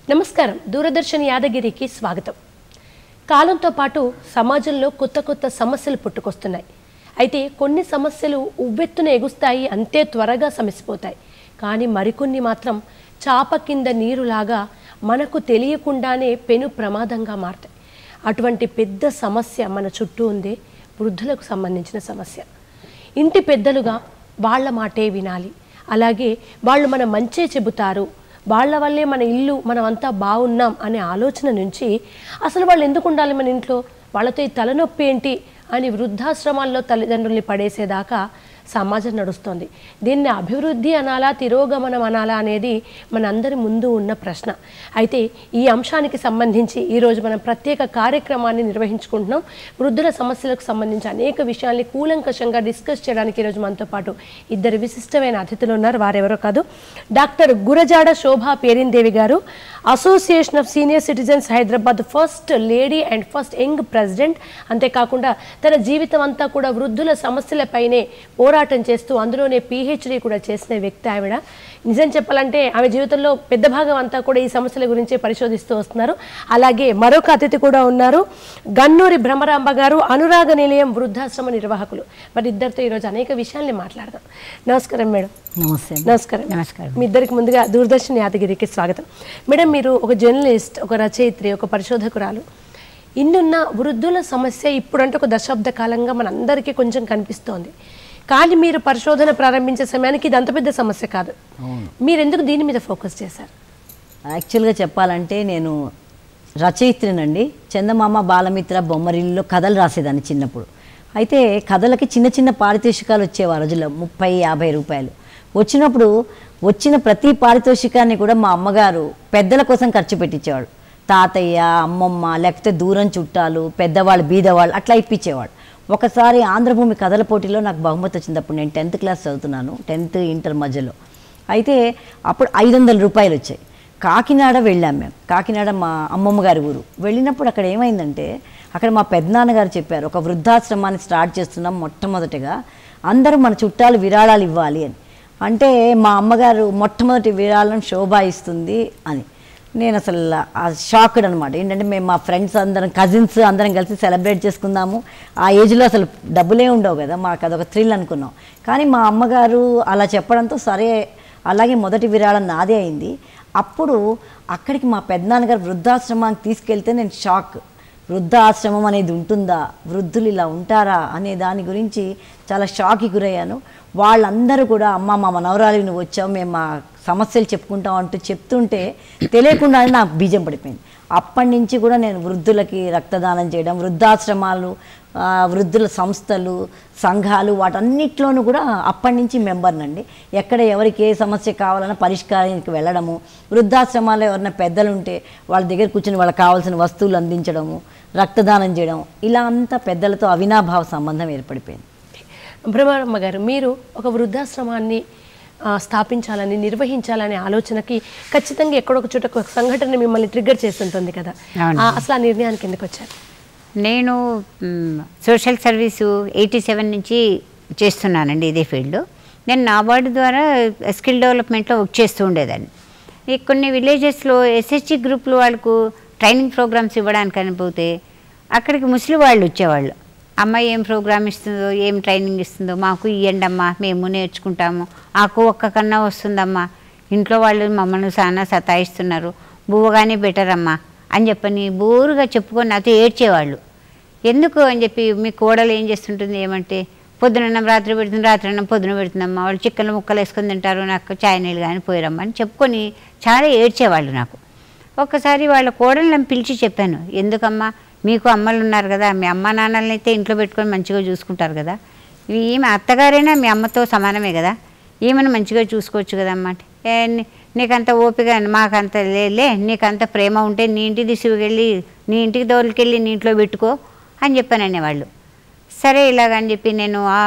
నమస్కారం దూరదర్శన్ యాదగిరికి స్వాగతం కాలంతో పాటు సమాజంలో కొత్త కొత్త సమస్యలు పుట్టుకొస్తున్నాయి అయితే కొన్ని సమస్యలు ఉవ్వెత్తున ఎగుస్తాయి అంతే త్వరగా సమసిపోతాయి కానీ మరికొన్ని మాత్రం చాప కింద నీరులాగా మనకు తెలియకుండానే పెను ప్రమాదంగా మారతాయి అటువంటి పెద్ద సమస్య మన చుట్టూ ఉంది వృద్ధులకు సంబంధించిన సమస్య ఇంటి పెద్దలుగా వాళ్ళ మాటే వినాలి అలాగే వాళ్ళు మన మంచే చెబుతారు వాళ్ళ వల్లే మన ఇల్లు మనమంతా బాగున్నాం అనే ఆలోచన నుంచి అసలు వాళ్ళు ఎందుకు ఉండాలి మన ఇంట్లో వాళ్ళతో ఈ తలనొప్పి ఏంటి అని వృద్ధాశ్రమాల్లో తల్లిదండ్రుల్ని పడేసేదాకా సమాజం నడుస్తోంది దీన్ని అభివృద్ధి అనాలా తిరోగమనం అనాలా అనేది మనందరి ముందు ఉన్న ప్రశ్న అయితే ఈ అంశానికి సంబంధించి ఈరోజు మనం ప్రత్యేక కార్యక్రమాన్ని నిర్వహించుకుంటున్నాం వృద్ధుల సమస్యలకు సంబంధించి అనేక విషయాల్ని కూలంకషంగా డిస్కస్ చేయడానికి ఈరోజు మనతో పాటు ఇద్దరు విశిష్టమైన అతిథులు ఉన్నారు వారెవరో కాదు డాక్టర్ గురజాడ శోభా పేరిందేవి గారు association of senior citizens Hyderabad first lady and first young president అంతేకాకుండా తన జీవితం అంతా కూడా వృద్ధుల సమస్యలపైనే పోరాటం చేస్తూ అందులోనే పిహెచ్డి కూడా చేసిన వ్యక్తి ఆవిడ నిజం చెప్పాలంటే ఆమె జీవితంలో పెద్ద భాగం అంతా కూడా ఈ సమస్యల గురించే పరిశోధిస్తూ వస్తున్నారు అలాగే మరొక అతిథి కూడా ఉన్నారు గన్నూరి భ్రమరాంబ గారు అనురాగ నిలయం వృద్ధాశ్రమ నిర్వాహకులు మరి ఇద్దరితో ఈరోజు అనేక విషయాల్ని మాట్లాడదాం నమస్కారం మేడం నమస్తే నమస్కారం నమస్కారం. మీ ఇద్దరికి ముందుగా దూరదర్శన్ యాదగిరికి స్వాగతం మేడం మీరు ఒక జర్నలిస్ట్ ఒక రచయిత్రి ఒక పరిశోధకురాలు ఇన్నున్న వృద్ధుల సమస్య ఇప్పుడంటే ఒక దశాబ్ద కాలంగా మనందరికీ కొంచెం కనిపిస్తోంది కానీ మీరు పరిశోధన ప్రారంభించే సమయానికి ఇది అంత పెద్ద సమస్య కాదు మీరు ఎందుకు దీని మీద ఫోకస్ చేశారు యాక్చువల్గా చెప్పాలంటే నేను రచయిత్రినండి చందమామ బాలమిత్ర బొమ్మరిల్లులో కథలు రాసేదాన్ని చిన్నప్పుడు అయితే కథలకి చిన్న చిన్న పారితోషికాలు వచ్చేవి ఆ రోజుల్లో ముప్పై యాభై రూపాయలు వచ్చినప్పుడు వచ్చిన ప్రతి పారితోషికాన్ని కూడా మా అమ్మగారు పెద్దల కోసం ఖర్చు పెట్టించేవాడు తాతయ్య అమ్మమ్మ లేకపోతే దూరం చుట్టాలు పెద్దవాళ్ళు బీదవాళ్ళు అట్లా ఇప్పించేవాడు ఒకసారి ఆంధ్రభూమి కథల పోటీలో నాకు బహుమతి వచ్చింది అప్పుడు నేను టెన్త్ క్లాస్ చదువుతున్నాను టెన్త్ ఇంటర్ మధ్యలో అయితే అప్పుడు ఐదు వందల రూపాయలు వచ్చాయి కాకినాడ వెళ్ళాం మేము కాకినాడ మా అమ్మమ్మ గారి ఊరు వెళ్ళినప్పుడు అక్కడ ఏమైందంటే అక్కడ మా పెద్దనాన్నగారు చెప్పారు ఒక వృద్ధాశ్రమాన్ని స్టార్ట్ చేస్తున్నాం మొట్టమొదటిగా అందరూ మన చుట్టాలు విరాళాలు ఇవ్వాలి అని అంటే మా అమ్మగారు మొట్టమొదటి విరాళం శోభ ఇస్తుంది అని నేను అసలు షాక్డ్ అనమాట ఏంటంటే మేము మా ఫ్రెండ్స్ అందరం కజిన్స్ అందరం కలిసి సెలబ్రేట్ చేసుకుందాము ఆ ఏజ్లో అసలు డబ్బులే ఉండవు కదా మాకు అదొక థ్రిల్ అనుకున్నాం కానీ మా అమ్మగారు అలా చెప్పడంతో సరే అలాగే మొదటి విరాళం నాదే అయింది అప్పుడు అక్కడికి మా పెద్దనాన్నగారు వృద్ధాశ్రమానికి తీసుకెళ్తే నేను షాక్ వృద్ధాశ్రమం అనేది ఉంటుందా వృద్ధులు ఇలా ఉంటారా అనే దాని గురించి చాలా షాక్కి గురయ్యాను వాళ్ళందరూ కూడా అమ్మ మా మనవరాలు నువ్వు వచ్చావు మేము మా సమస్యలు చెప్పుకుంటాం అంటూ చెప్తుంటే తెలియకుండానే నాకు బీజం పడిపోయింది అప్పటి నుంచి కూడా నేను వృద్ధులకి రక్తదానం చేయడం వృద్ధాశ్రమాలు ఆ, వృద్ధుల సంస్థలు సంఘాలు వాటన్నిటిలోనూ కూడా అప్పటి నుంచి మెంబర్నండి ఎక్కడ ఎవరికి ఏ సమస్య కావాలన్నా పరిష్కారానికి వెళ్ళడము వృద్ధాశ్రమాల్లో ఎవరైనా పెద్దలు ఉంటే వాళ్ళ దగ్గర కూర్చొని వాళ్ళకి కావాల్సిన వస్తువులు అందించడము రక్తదానం చేయడం ఇలా అంతా పెద్దలతో అవినాభావ సంబంధం ఏర్పడిపోయింది బ్రహ్మరమ్మ గారు మీరు ఒక వృద్ధాశ్రమాన్ని ఆ, స్థాపించాలని నిర్వహించాలనే ఆలోచనకి ఖచ్చితంగా ఎక్కడొక చోట ఒక సంఘటన మిమ్మల్ని ట్రిగ్గర్ చేస్తుంటుంది కదా అవును. ఆ, అసలు ఆ నిర్ణయానికి ఎందుకు వచ్చారు నేను మ్, సోషల్ సర్వీసు ఎయిటీ సెవెన్ నుంచి చేస్తున్నానండి ఇదే ఫీల్డ్ నేను నా వార్డు ద్వారా స్కిల్ డెవలప్మెంట్లో వర్క్ చేస్తూ ఉండేదాన్ని ఈ కొన్ని విలేజెస్లో ఎస్హెచ్జి గ్రూపులు వాళ్ళకు ట్రైనింగ్ ప్రోగ్రామ్స్ ఇవ్వడానికి అనిపోతే అక్కడికి ముసలి వాళ్ళు వచ్చేవాళ్ళు అమ్మాయి ఏం ప్రోగ్రామ్ ఇస్తుందో ఏం ట్రైనింగ్ ఇస్తుందో మాకు ఇవ్వండి అమ్మా మేము నేర్చుకుంటాము ఆకు ఒక్క కన్నా వస్తుందమ్మా ఇంట్లో వాళ్ళు మమ్మల్ని చాలా సతాయిస్తున్నారు బువ్వగానే బెటర్ అమ్మా అని చెప్పని బోరుగా చెప్పుకొని నాతో ఏడ్చేవాళ్ళు ఎందుకు అని చెప్పి మీ కోడలు ఏం చేస్తుంటుంది ఏమంటే పొద్దునన్నం రాత్రి పెడుతుంది రాత్రి అన్నం పొద్దున పెడుతుందమ్మా వాళ్ళు చికెన్ ముక్కలు వేసుకొని తింటారు నాకు చాయ్ నీళ్ళు కానీ పోయిరమ్మా అని చెప్పుకొని చాలా ఏడ్చేవాళ్ళు నాకు ఒక్కసారి వాళ్ళ కోడళ్ళని పిలిచి చెప్పాను ఎందుకమ్మా మీకు అమ్మలు ఉన్నారు కదా మీ అమ్మ నాన్నల్ని అయితే ఇంట్లో పెట్టుకొని మంచిగా చూసుకుంటారు కదా ఇవి ఈమె అత్తగారైనా మీ అమ్మతో సమానమే కదా ఈమెను మంచిగా చూసుకోవచ్చు కదా అన్నమాట ఏ నీ- నీకంత ఓపిక మాకంత లేలే నీకంత ప్రేమ ఉంటే నీ ఇంటికి తీసుకెళ్ళి నీ ఇంటికి దోలికెళ్ళి నీ ఇంట్లో పెట్టుకో అని చెప్పాననే వాళ్ళు సరే ఇలాగని చెప్పి నేను ఆ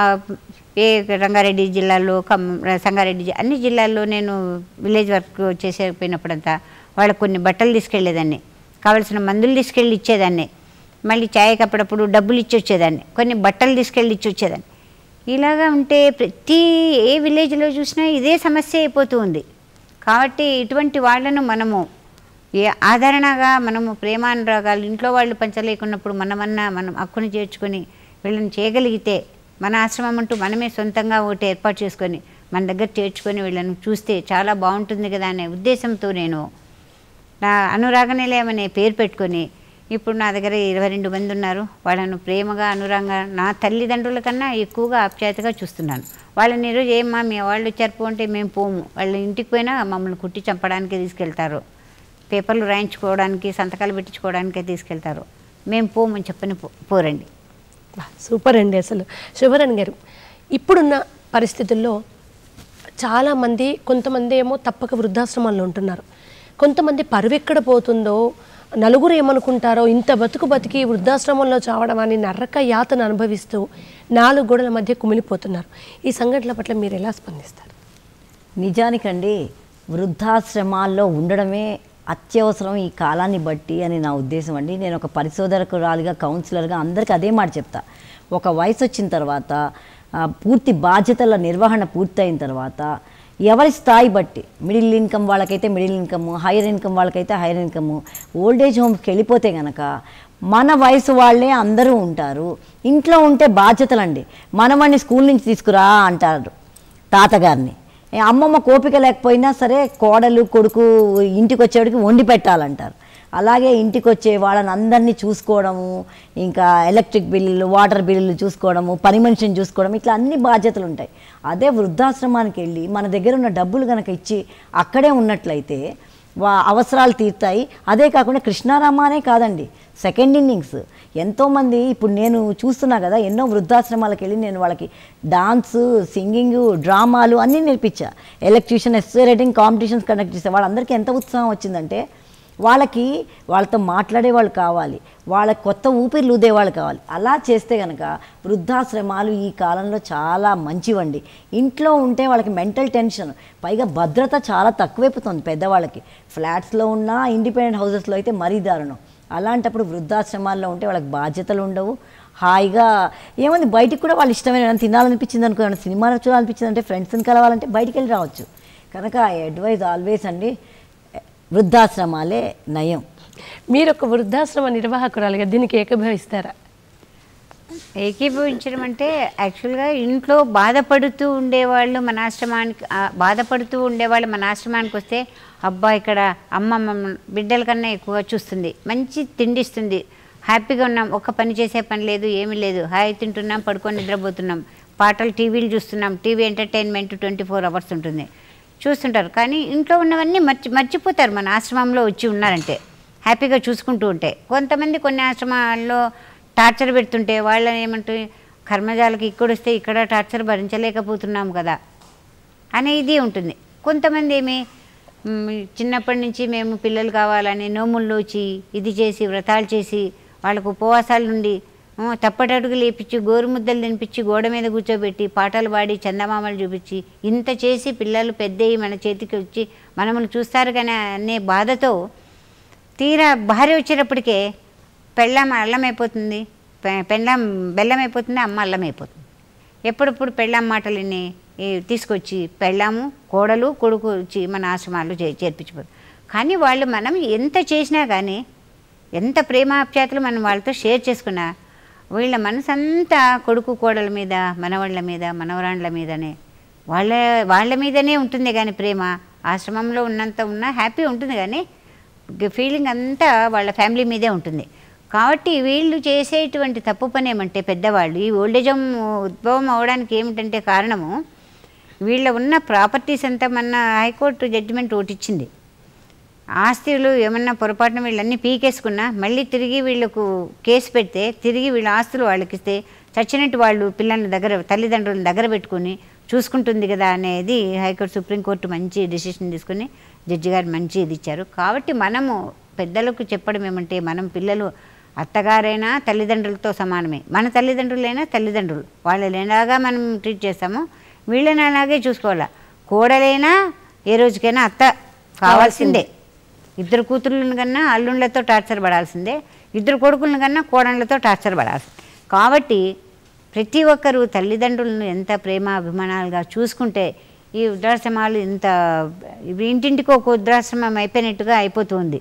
ఏ రంగారెడ్డి జిల్లాలో కమ్ సంగారెడ్డి జి- అన్ని జిల్లాల్లో నేను విలేజ్ వర్క్ చేసేపోయినప్పుడంతా వాళ్ళకు కొన్ని బట్టలు తీసుకెళ్లేదాన్ని కావలసిన మందులు తీసుకెళ్ళి ఇచ్చేదాన్ని మళ్ళీ ఛాయకి అప్పుడప్పుడు డబ్బులు ఇచ్చి వచ్చేదాన్ని కొన్ని బట్టలు తీసుకెళ్ళి ఇచ్చి వచ్చేదాన్ని ఇలాగా ఉంటే ప్రతి ఏ విలేజ్లో చూసినా ఇదే సమస్య అయిపోతూ ఉంది కాబట్టి ఇటువంటి వాళ్ళను మనము ఏ ఆదరణగా మనము ప్రేమానురాగాలు ఇంట్లో వాళ్ళు పంచలేకున్నప్పుడు మనమన్నా మనం హక్కుని చేర్చుకొని వీళ్ళని చేయగలిగితే మన ఆశ్రమం అంటూ మనమే సొంతంగా ఒకటి ఏర్పాటు చేసుకొని మన దగ్గర చేర్చుకొని వీళ్ళని చూస్తే చాలా బాగుంటుంది కదా అనే ఉద్దేశంతో నేను నా అనురాగ నిలయం అనే పేరు పెట్టుకొని ఇప్పుడు నా దగ్గర ఇరవై రెండు మంది ఉన్నారు వాళ్ళను ప్రేమగా అనురాగంగా నా తల్లిదండ్రుల కన్నా ఎక్కువగా ఆప్యాయతగా చూస్తున్నాను వాళ్ళని ఈరోజు ఏమ్మా మీ వాళ్ళు వచ్చారు పో అంటే మేము పోము వాళ్ళ ఇంటికి పోయినా మమ్మల్ని కుట్టి చంపడానికి తీసుకెళ్తారు పేపర్లు రాయించుకోవడానికి సంతకాలు పెట్టించుకోవడానికే తీసుకెళ్తారు మేము పోమని చెప్పని పో పోరండి వా, సూపర్ అండి అసలు శివరణ్ గారు ఇప్పుడున్న పరిస్థితుల్లో చాలామంది కొంతమంది ఏమో తప్పక వృద్ధాశ్రమాల్లో ఉంటున్నారు కొంతమంది పరువెక్కడ పోతుందో నలుగురు ఏమనుకుంటారో ఇంత బతుకు బతికి వృద్ధాశ్రమంలో చావడం అని నరక యాతను అనుభవిస్తూ నాలుగు గోడల మధ్య కుమిలిపోతున్నారు ఈ సంఘటనల పట్ల మీరు ఎలా స్పందిస్తారు నిజానికండి వృద్ధాశ్రమాల్లో ఉండడమే అత్యవసరం ఈ కాలాన్ని బట్టి అని నా ఉద్దేశం అండి నేను ఒక పరిశోధకురాలిగా కౌన్సిలర్గా అందరికీ అదే మాట చెప్తా ఒక వయసు వచ్చిన తర్వాత ఆ, పూర్తి బాధ్యతల నిర్వహణ పూర్తయిన తర్వాత ఎవరి స్థాయి బట్టి మిడిల్ ఇన్కమ్ వాళ్ళకైతే మిడిల్ ఇన్కమ్ హైయర్ ఇన్కమ్ వాళ్ళకైతే హైయర్ ఇన్కమ్ ఓల్డేజ్ హోమ్స్కి వెళ్ళిపోతే గనక మన వయసు వాళ్ళే అందరూ ఉంటారు ఇంట్లో ఉంటే బాధ్యతలండి మనవాడిని స్కూల్ నుంచి తీసుకురా అంటారు తాతగారిని ఏ అమ్మమ్మ కోపిక లేకపోయినా సరే కోడలు కొడుకు ఇంటికి వచ్చేవాడికి వండి పెట్టాలంటారు అలాగే ఇంటికి వచ్చే వాళ్ళని అందరినీ చూసుకోవడము ఇంకా ఎలక్ట్రిక్ బిల్లులు వాటర్ బిల్లులు చూసుకోవడము పని మనిషిని చూసుకోవడం ఇట్లా అన్ని బాధ్యతలు ఉంటాయి అదే వృద్ధాశ్రమానికి వెళ్ళి మన దగ్గర ఉన్న డబ్బులు కనుక ఇచ్చి అక్కడే ఉన్నట్లయితే వా అవసరాలు తీరుతాయి అదే కాకుండా కృష్ణారామ అనే కాదండి సెకండ్ ఇన్నింగ్స్ ఎంతోమంది ఇప్పుడు నేను చూస్తున్నా కదా ఎన్నో వృద్ధాశ్రమాలకు వెళ్ళి నేను వాళ్ళకి డాన్స్ సింగింగ్ డ్రామాలు అన్నీ నేర్పించా electrician essay writing competitions conduct చేసే వాళ్ళందరికీ ఎంత ఉత్సాహం వచ్చిందంటే వాళ్ళకి వాళ్ళతో మాట్లాడే వాళ్ళు కావాలి వాళ్ళ కొత్త ఊపిరి ఊదేవాళ్ళు కావాలి అలా చేస్తే కనుక వృద్ధాశ్రమాలు ఈ కాలంలో చాలా మంచివండి ఇంట్లో ఉంటే వాళ్ళకి మెంటల్ టెన్షన్ పైగా భద్రత చాలా తక్కువైపోతుంది పెద్దవాళ్ళకి ఫ్లాట్స్లో ఉన్న ఇండిపెండెంట్ హౌసెస్లో అయితే మరీ దారుణం అలాంటప్పుడు వృద్ధాశ్రమాల్లో ఉంటే వాళ్ళకి బాధ్యతలు ఉండవు హాయిగా ఏముంది బయటికి కూడా వాళ్ళు ఇష్టమైన ఏమైనా తినాలనిపించింది అనుకో ఏమైనా సినిమా చూడాలనిపించింది అంటే ఫ్రెండ్స్ని కలవాలంటే బయటికి వెళ్ళి రావచ్చు కనుక అడ్వైజ్ ఆల్వేస్ అండి వృద్ధాశ్రమాలే నయం మీరు ఒక వృద్ధాశ్రమ నిర్వాహకురాలుగా దీనికి ఏకీభవిస్తారా ఏకీభవించడం అంటే యాక్చువల్గా ఇంట్లో బాధపడుతూ ఉండేవాళ్ళు మన ఆశ్రమానికి ఆ, బాధపడుతూ ఉండేవాళ్ళు మన ఆశ్రమానికి వస్తే అబ్బా ఇక్కడ అమ్మ మమ్మ బిడ్డల కన్నా ఎక్కువగా చూస్తుంది మంచి తిండిస్తుంది హ్యాపీగా ఉన్నాం ఒక్క పని చేసే పని లేదు ఏమీ లేదు హాయి తింటున్నాం పడుకొని నిద్రపోతున్నాం పాటలు టీవీలు చూస్తున్నాం TV entertainment twenty four hours ఉంటుంది చూస్తుంటారు కానీ ఇంట్లో ఉన్నవన్నీ మర్చి మర్చిపోతారు మన ఆశ్రమంలో వచ్చి ఉన్నారంటే హ్యాపీగా చూసుకుంటూ ఉంటే కొంతమంది కొన్ని ఆశ్రమాల్లో టార్చర్ పెడుతుంటే వాళ్ళని ఏమంటే కర్మజాలకి ఇక్కడ వస్తే ఇక్కడ టార్చర్ భరించలేకపోతున్నాం కదా అనేది ఉంటుంది కొంతమంది ఏమి మ్, చిన్నప్పటి నుంచి మేము పిల్లలు కావాలని నోములు వచ్చి ఇది చేసి వ్రతాలు చేసి వాళ్ళకు ఉపవాసాలు నుండి ఆ, తప్పటడుగు లేపించి గోరుముద్దలు తినిపించి గోడ మీద కూర్చోబెట్టి పాటలు పాడి చందమామలు చూపించి ఇంత చేసి పిల్లలు పెద్దయి మన చేతికి వచ్చి మనములు చూస్తారు కానీ అనే బాధతో తీరా భార్య వచ్చేటప్పటికే పెళ్ళాం అల్లం అయిపోతుంది పె- పెళ్ళాం బెల్లం అయిపోతుంది అమ్మ అల్లం అయిపోతుంది ఎప్పుడప్పుడు పెళ్ళాం మాటలు విని ఈ తీసుకొచ్చి పెళ్ళాము కోడలు కొడుకు వచ్చి మన ఆశ్రమాల్లో చే చేర్పించిపోతారు కానీ వాళ్ళు మనం ఎంత చేసినా కానీ ఎంత ప్రేమాప్యాతలు మనం వాళ్ళతో షేర్ చేసుకున్నా వీళ్ళ మనసు అంతా కొడుకు కోడల మీద మనవాళ్ళ మీద మనవరాండ్ల మీదనే వాళ్ళ వాళ్ళ మీదనే ఉంటుంది కానీ ప్రేమ ఆశ్రమంలో ఉన్నంత ఉన్నా హ్యాపీ ఉంటుంది కానీ ఫీలింగ్ అంతా వాళ్ళ ఫ్యామిలీ మీదే ఉంటుంది కాబట్టి వీళ్ళు చేసేటువంటి తప్పు పని ఏమంటే పెద్దవాళ్ళు ఈ ఓల్డేజ్ హోమ్ ఉద్భవం అవడానికి ఏమిటంటే కారణము వీళ్ళ ఉన్న ప్రాపర్టీస్ అంతా మన హైకోర్టు జడ్జిమెంట్ ఒకటి ఇచ్చింది ఆస్తులు ఏమన్నా పొరపాటున వీళ్ళన్నీ పీకేసుకున్నా మళ్ళీ తిరిగి వీళ్ళకు కేసు పెడితే తిరిగి వీళ్ళ ఆస్తులు వాళ్ళకి ఇస్తే చచ్చినట్టు వాళ్ళు పిల్లల్ని దగ్గర తల్లిదండ్రులను దగ్గర పెట్టుకుని చూసుకుంటుంది కదా అనేది హైకోర్టు సుప్రీంకోర్టు మంచి డెసిషన్ తీసుకుని జడ్జి గారు మంచి ఇది ఇచ్చారు కాబట్టి మనము పెద్దలకు చెప్పడం ఏమంటే మనం పిల్లలు అత్తగారైనా తల్లిదండ్రులతో సమానమే మన తల్లిదండ్రులైనా తల్లిదండ్రులు వాళ్ళని ఎలాగా మనం ట్రీట్ చేస్తామో వీళ్ళని అలాగే చూసుకోవాలా కోడలైనా ఏ రోజుకైనా అత్త కావాల్సిందే ఇద్దరు కూతుర్లను కన్నా అల్లుళ్ళతో టార్చర్ పడాల్సిందే ఇద్దరు కొడుకులను కన్నా కోడళ్ళతో టార్చర్ పడాల్సిందే కాబట్టి ప్రతి ఒక్కరూ తల్లిదండ్రులను ఎంత ప్రేమ అభిమానాలుగా చూసుకుంటే ఈ వృద్ధాశ్రమాలు ఇంత ఇవి ఇంటింటికి ఒక వృద్ధాశ్రమం అయిపోయినట్టుగా అయిపోతుంది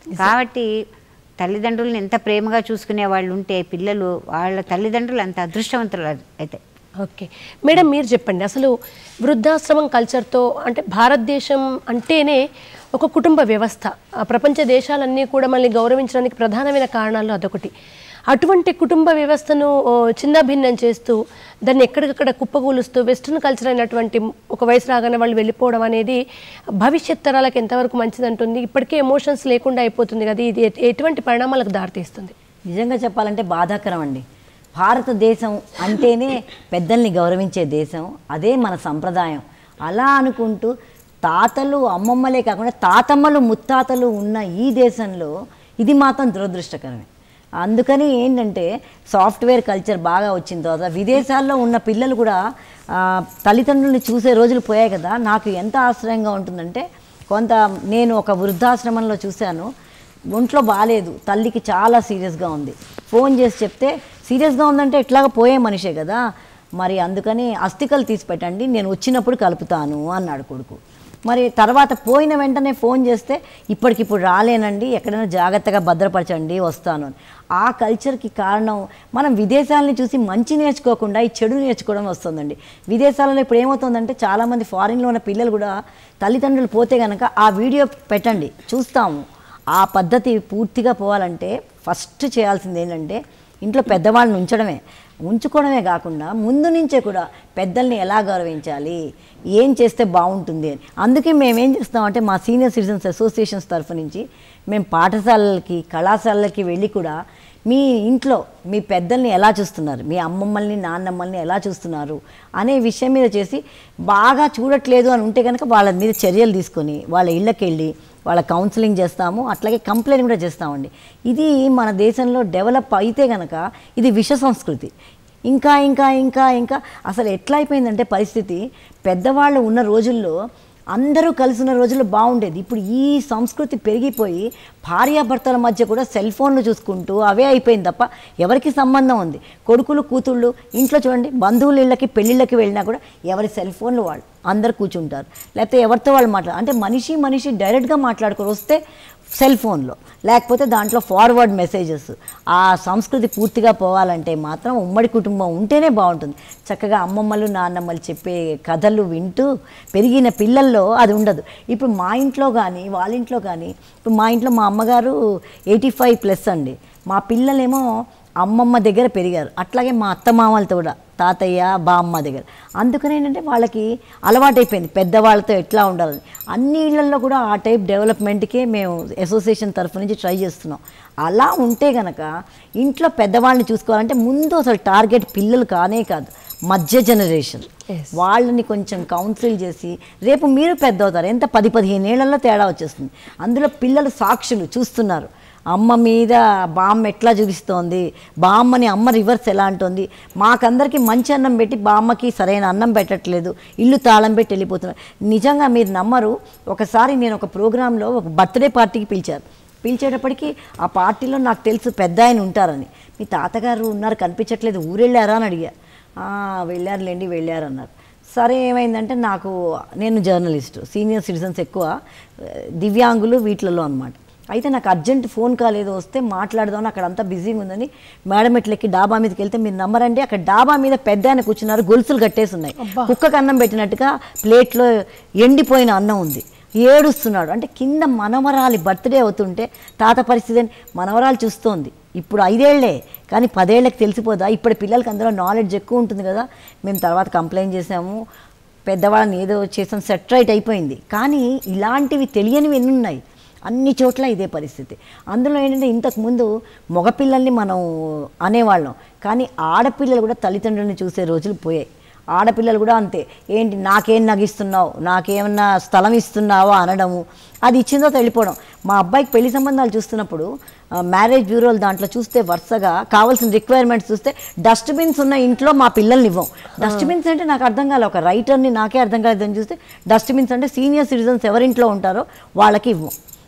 కాబట్టి తల్లిదండ్రులను ఎంత ప్రేమగా చూసుకునే వాళ్ళు ఉంటే పిల్లలు వాళ్ళ తల్లిదండ్రులు అంత అదృష్టవంతులు అయితే ఓకే మేడం మీరు చెప్పండి అసలు వృద్ధాశ్రమం కల్చర్తో అంటే భారతదేశం అంటేనే ఒక కుటుంబ వ్యవస్థ ఆ ప్రపంచ దేశాలన్నీ కూడా మళ్ళీ గౌరవించడానికి ప్రధానమైన కారణాలు అదొకటి అటువంటి కుటుంబ వ్యవస్థను ఓ, చిన్నభిన్నం చేస్తూ దాన్ని ఎక్కడికక్కడ కుప్పగూలుస్తూ వెస్ట్రన్ కల్చర్ అయినటువంటి ఒక వయసు రాగానే వాళ్ళు వెళ్ళిపోవడం అనేది భవిష్యత్ తరాలకు ఎంతవరకు మంచిదంటుంది ఇప్పటికే ఎమోషన్స్ లేకుండా అయిపోతుంది కదా ఇది ఎ- ఎటువంటి పరిణామాలకు దారితీస్తుంది నిజంగా చెప్పాలంటే బాధాకరం అండి భారతదేశం అంటేనే పెద్దల్ని గౌరవించే దేశం అదే మన సంప్రదాయం అలా అనుకుంటూ తాతలు అమ్మమ్మలే కాకుండా తాతమ్మలు ముత్తాతలు ఉన్న ఈ దేశంలో ఇది మాత్రం దురదృష్టకరమే అందుకని ఏంటంటే సాఫ్ట్వేర్ కల్చర్ బాగా వచ్చిన తర్వాత విదేశాల్లో ఉన్న పిల్లలు కూడా ఆ, తల్లిదండ్రుల్ని చూసే రోజులు పోయాయి కదా నాకు ఎంత ఆశ్చర్యంగా ఉంటుందంటే కొంత నేను ఒక వృద్ధాశ్రమంలో చూశాను ఒంట్లో బాగాలేదు తల్లికి చాలా సీరియస్గా ఉంది ఫోన్ చేసి చెప్తే సీరియస్గా ఉందంటే ఎట్లాగ పోయే మనిషే కదా మరి అందుకని అస్థికలు తీసి పెట్టండి నేను వచ్చినప్పుడు కలుపుతాను అన్నాడు కొడుకు మరి తర్వాత పోయిన వెంటనే ఫోన్ చేస్తే ఇప్పటికిప్పుడు రాలేనండి ఎక్కడైనా జాగ్రత్తగా భద్రపరచండి వస్తాను అని ఆ కల్చర్కి కారణం మనం విదేశాలని చూసి మంచి నేర్చుకోకుండా ఈ చెడు నేర్చుకోవడం వస్తుందండి విదేశాలలో ఇప్పుడు ఏమవుతుందంటే చాలామంది ఫారిన్లో ఉన్న పిల్లలు కూడా తల్లిదండ్రులు పోతే కనుక ఆ వీడియో పెట్టండి చూస్తాము ఆ పద్ధతి పూర్తిగా పోవాలంటే ఫస్ట్ చేయాల్సింది ఏంటంటే ఇంట్లో పెద్దవాళ్ళని ఉంచడమే ఉంచుకోవడమే కాకుండా ముందు నుంచే కూడా పెద్దల్ని ఎలా గౌరవించాలి ఏం చేస్తే బాగుంటుంది అని అందుకే మేము ఏం చేస్తామంటే మా సీనియర్ సిటిజన్స్ అసోసియేషన్స్ తరఫు నుంచి మేము పాఠశాలలకి కళాశాలలకి వెళ్ళి కూడా మీ ఇంట్లో మీ పెద్దల్ని ఎలా చూస్తున్నారు మీ అమ్మమ్మల్ని నాన్నమ్మల్ని ఎలా చూస్తున్నారు అనే విషయం మీద చేసి బాగా చూడట్లేదు అని ఉంటే కనుక వాళ్ళ మీద చర్యలు తీసుకొని వాళ్ళ ఇళ్ళకి వెళ్ళి వాళ్ళ కౌన్సిలింగ్ చేస్తాము అట్లాగే కంప్లైంట్ కూడా చేస్తామండి ఇది మన దేశంలో డెవలప్ అయితే కనుక ఇది విష సంస్కృతి ఇంకా ఇంకా ఇంకా ఇంకా అసలు ఎట్లా అయిపోయిందంటే పరిస్థితి పెద్దవాళ్ళు ఉన్న రోజుల్లో అందరూ కలిసిన రోజుల్లో బాగుండేది ఇప్పుడు ఈ సంస్కృతి పెరిగిపోయి భార్యాభర్తల మధ్య కూడా సెల్ ఫోన్లు చూసుకుంటూ అవే అయిపోయింది తప్ప ఎవరికి సంబంధం ఉంది కొడుకులు కూతుళ్ళు ఇంట్లో చూడండి బంధువుల ఇళ్ళకి పెళ్ళిళ్ళకి వెళ్ళినా కూడా ఎవరి సెల్ ఫోన్లు వాళ్ళు అందరు కూర్చుంటారు లేకపోతే ఎవరితో వాళ్ళు మాట్లాడు అంటే మనిషి మనిషి డైరెక్ట్గా మాట్లాడుకొని వస్తే సెల్ ఫోన్లో లేకపోతే దాంట్లో ఫార్వర్డ్ మెసేజెస్ ఆ సంస్కృతి పూర్తిగా పోవాలంటే మాత్రం ఉమ్మడి కుటుంబం ఉంటేనే బాగుంటుంది చక్కగా అమ్మమ్మలు నాన్నమ్మలు చెప్పే కథలు వింటూ పెరిగిన పిల్లల్లో అది ఉండదు ఇప్పుడు మా ఇంట్లో కానీ వాళ్ళ ఇంట్లో కానీ ఇప్పుడు మా ఇంట్లో మా అమ్మగారు ఎయిటీ ఫైవ్ ప్లస్ అండి మా పిల్లలేమో అమ్మమ్మ దగ్గర పెరిగారు అట్లాగే మా అత్తమామలతో కూడా తాతయ్య బామ్మ దగ్గర అందుకని ఏంటంటే వాళ్ళకి అలవాటైపోయింది పెద్దవాళ్ళతో ఎట్లా ఉండాలని అన్ని ఇళ్లలో కూడా ఆ టైప్ డెవలప్మెంట్కే మేము అసోసియేషన్ తరఫు నుంచి ట్రై చేస్తున్నాం అలా ఉంటే గనక ఇంట్లో పెద్దవాళ్ళని చూసుకోవాలంటే ముందు అసలు టార్గెట్ పిల్లలు కానే కాదు మధ్య జనరేషన్ Yes. వాళ్ళని కొంచెం కౌన్సిల్ చేసి రేపు మీరు పెద్ద అవుతారు ఎంత పది పదిహేను ఏళ్లలో తేడా వచ్చేస్తుంది అందులో పిల్లలు సాక్షులు చూస్తున్నారు అమ్మ మీద బామ్మ ఎట్లా చూపిస్తోంది బామ్మని అమ్మ రివర్స్ ఎలా అంటుంది మాకందరికి మంచి అన్నం పెట్టి బామ్మకి సరైన అన్నం పెట్టట్లేదు ఇల్లు తాళం పెట్టి వెళ్ళిపోతున్నారు నిజంగా మీరు నమ్మరు ఒకసారి నేను ఒక ప్రోగ్రాంలో ఒక బర్త్డే పార్టీకి పిలిచారు పిలిచేటప్పటికి ఆ పార్టీలో నాకు తెలుసు పెద్ద ఆయన ఉంటారని మీ తాతగారు ఉన్నారు కనిపించట్లేదు ఊరెళ్ళారా అని అడిగా "ఆ, వెళ్ళారులేండి వెళ్ళారు అన్నారు సరే ఏమైందంటే నాకు నేను జర్నలిస్ట్ సీనియర్ సిటిజన్స్ ఎక్కువ ఆ, దివ్యాంగులు వీటిలలో అనమాట అయితే నాకు అర్జెంట్ ఫోన్ కాల్ ఏదో వస్తే మాట్లాడదామని అక్కడ అంతా బిజీగా ఉందని మేడం ఎట్లెక్కి డాబా మీదకి వెళ్తే మీరు నమ్మరండి అక్కడ డాబా మీద పెద్ద ఆయన కూర్చున్నారు గొలుసులు కట్టేసి ఉన్నాయి కుక్కకు అన్నం పెట్టినట్టుగా ప్లేట్లో ఎండిపోయిన అన్నం ఉంది ఏడుస్తున్నాడు అంటే కింద మనవరాలి బర్త్డే అవుతుంటే తాత పరిస్థితి అని మనవరాలు చూస్తోంది ఇప్పుడు ఐదేళ్లే కానీ పదేళ్లకు తెలిసిపోదా ఇప్పుడు పిల్లలకి అందులో నాలెడ్జ్ ఎక్కువ ఉంటుంది కదా మేము తర్వాత కంప్లైంట్ చేసాము పెద్దవాళ్ళని ఏదో చేసాం సెట్ రైట్ అయిపోయింది కానీ ఇలాంటివి తెలియనివి ఎన్ని ఉన్నాయి అన్ని చోట్ల ఇదే పరిస్థితి అందులో ఏంటంటే ఇంతకుముందు మగపిల్లల్ని మనం అనేవాళ్ళం కానీ ఆడపిల్లలు కూడా తల్లిదండ్రులని చూసే రోజులు పోయాయి ఆడపిల్లలు కూడా అంతే ఏంటి నాకేం నగిస్తున్నావు నాకేమన్నా స్థలం ఇస్తున్నావా అనడము అది ఇచ్చిన తర్వాత వెళ్ళిపోవడం మా అబ్బాయికి పెళ్లి సంబంధాలు చూస్తున్నప్పుడు ఆ, మ్యారేజ్ బ్యూరోలు దాంట్లో చూస్తే వరుసగా కావాల్సిన రిక్వైర్మెంట్స్ చూస్తే డస్ట్బిన్స్ ఉన్న ఇంట్లో మా పిల్లల్ని ఇవ్వం డస్ట్బిన్స్ అంటే నాకు అర్థం కాలే ఒక రైటర్ని నాకే అర్థం కాలేదని చూస్తే డస్ట్బిన్స్ అంటే సీనియర్ సిటిజన్స్ ఎవరింట్లో ఉంటారో వాళ్ళకి ఇవ్వం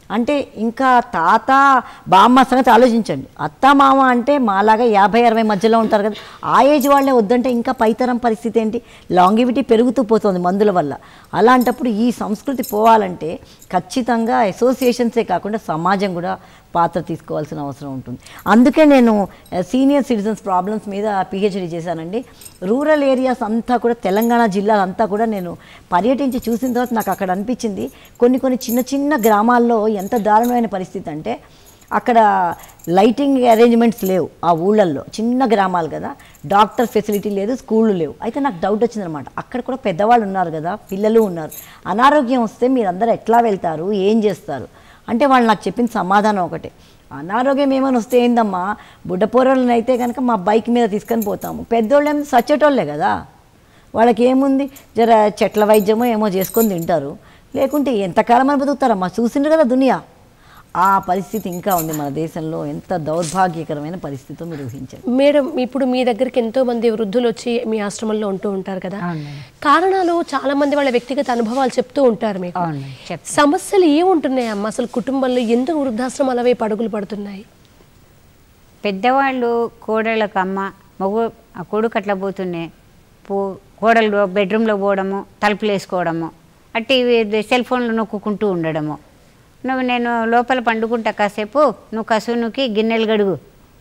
అంటే ఇంకా తాత బామ్మ సంగతి ఆలోచించండి అత్త మామ అంటే మాలాగా యాభై అరవై మధ్యలో ఉంటారు కదా ఆ ఏజ్ వాళ్ళే వద్దంటే ఇంకా పైతరం పరిస్థితి ఏంటి లాంగివిటీ పెరుగుతూ పోతుంది మందుల వల్ల అలాంటప్పుడు ఈ సంస్కృతి పోవాలంటే ఖచ్చితంగా అసోసియేషన్సే కాకుండా సమాజం కూడా పాత్ర తీసుకోవాల్సిన అవసరం ఉంటుంది అందుకే నేను సీనియర్ సిటిజన్స్ ప్రాబ్లమ్స్ మీద పిహెచ్డి చేశానండి రూరల్ ఏరియాస్ అంతా కూడా తెలంగాణ జిల్లాలంతా కూడా నేను పర్యటించి చూసిన తర్వాత నాకు అక్కడ అనిపించింది కొన్ని కొన్ని చిన్న చిన్న గ్రామాల్లో ఎంత దారుణమైన పరిస్థితి అంటే అక్కడ లైటింగ్ అరేంజ్మెంట్స్ లేవు ఆ ఊళ్ళల్లో చిన్న గ్రామాలు కదా డాక్టర్ ఫెసిలిటీ లేదు స్కూళ్ళు లేవు అయితే నాకు డౌట్ వచ్చిందనమాట అక్కడ కూడా పెద్దవాళ్ళు ఉన్నారు కదా పిల్లలు ఉన్నారు అనారోగ్యం వస్తే మీరందరూ ఎట్లా వెళ్తారు ఏం చేస్తారు అంటే వాళ్ళు నాకు చెప్పిన సమాధానం ఒకటే అనారోగ్యం ఏమైనా వస్తే ఏందమ్మా బుడ్డపోరలను అయితే కనుక మా బైక్ మీద తీసుకొని పోతాము పెద్దోళ్ళేమో సచ్చేటోళ్ళే కదా వాళ్ళకి ఏముంది జర చెట్ల వైద్యమో ఏమో చేసుకొని తింటారు లేకుంటే ఎంతకాలం అని బతుకుతారమ్మా చూసిండ్రు కదా దునియా ఆ పరిస్థితి ఇంకా ఉంది మన దేశంలో ఎంత దౌర్భాగ్యకరమైన పరిస్థితితో మీరు ఊహించండి మేడం ఇప్పుడు మీ దగ్గరికి ఎంతో మంది వృద్ధులు వచ్చి మీ ఆశ్రమంలో ఉంటూ ఉంటారు కదా అవును మేడం. కారణాలు చాలా మంది వాళ్ళ వ్యక్తిగత అనుభవాలు చెప్తూ ఉంటారు మీకు అవును మేడం, చెప్తా. సమస్యలు ఏముంటున్నాయి అమ్మ అసలు కుటుంబంలో ఎందుకు వృద్ధాశ్రమాల వైపు అడుగులు పడుతున్నాయి పెద్దవాళ్ళు కోడళ్ళకు అమ్మ మగ ఆ కొడుకు అట్లా పోతున్నాయి పో కోడలు బెడ్రూమ్లో పోవడము తలుపులు వేసుకోవడము అట్టి సెల్ ఫోన్లు నొక్కుంటూ ఉండడము నువ్వు నేను లోపల పండుకుంటా కాసేపు నువ్వు కసునుకి గిన్నెలు గడుగు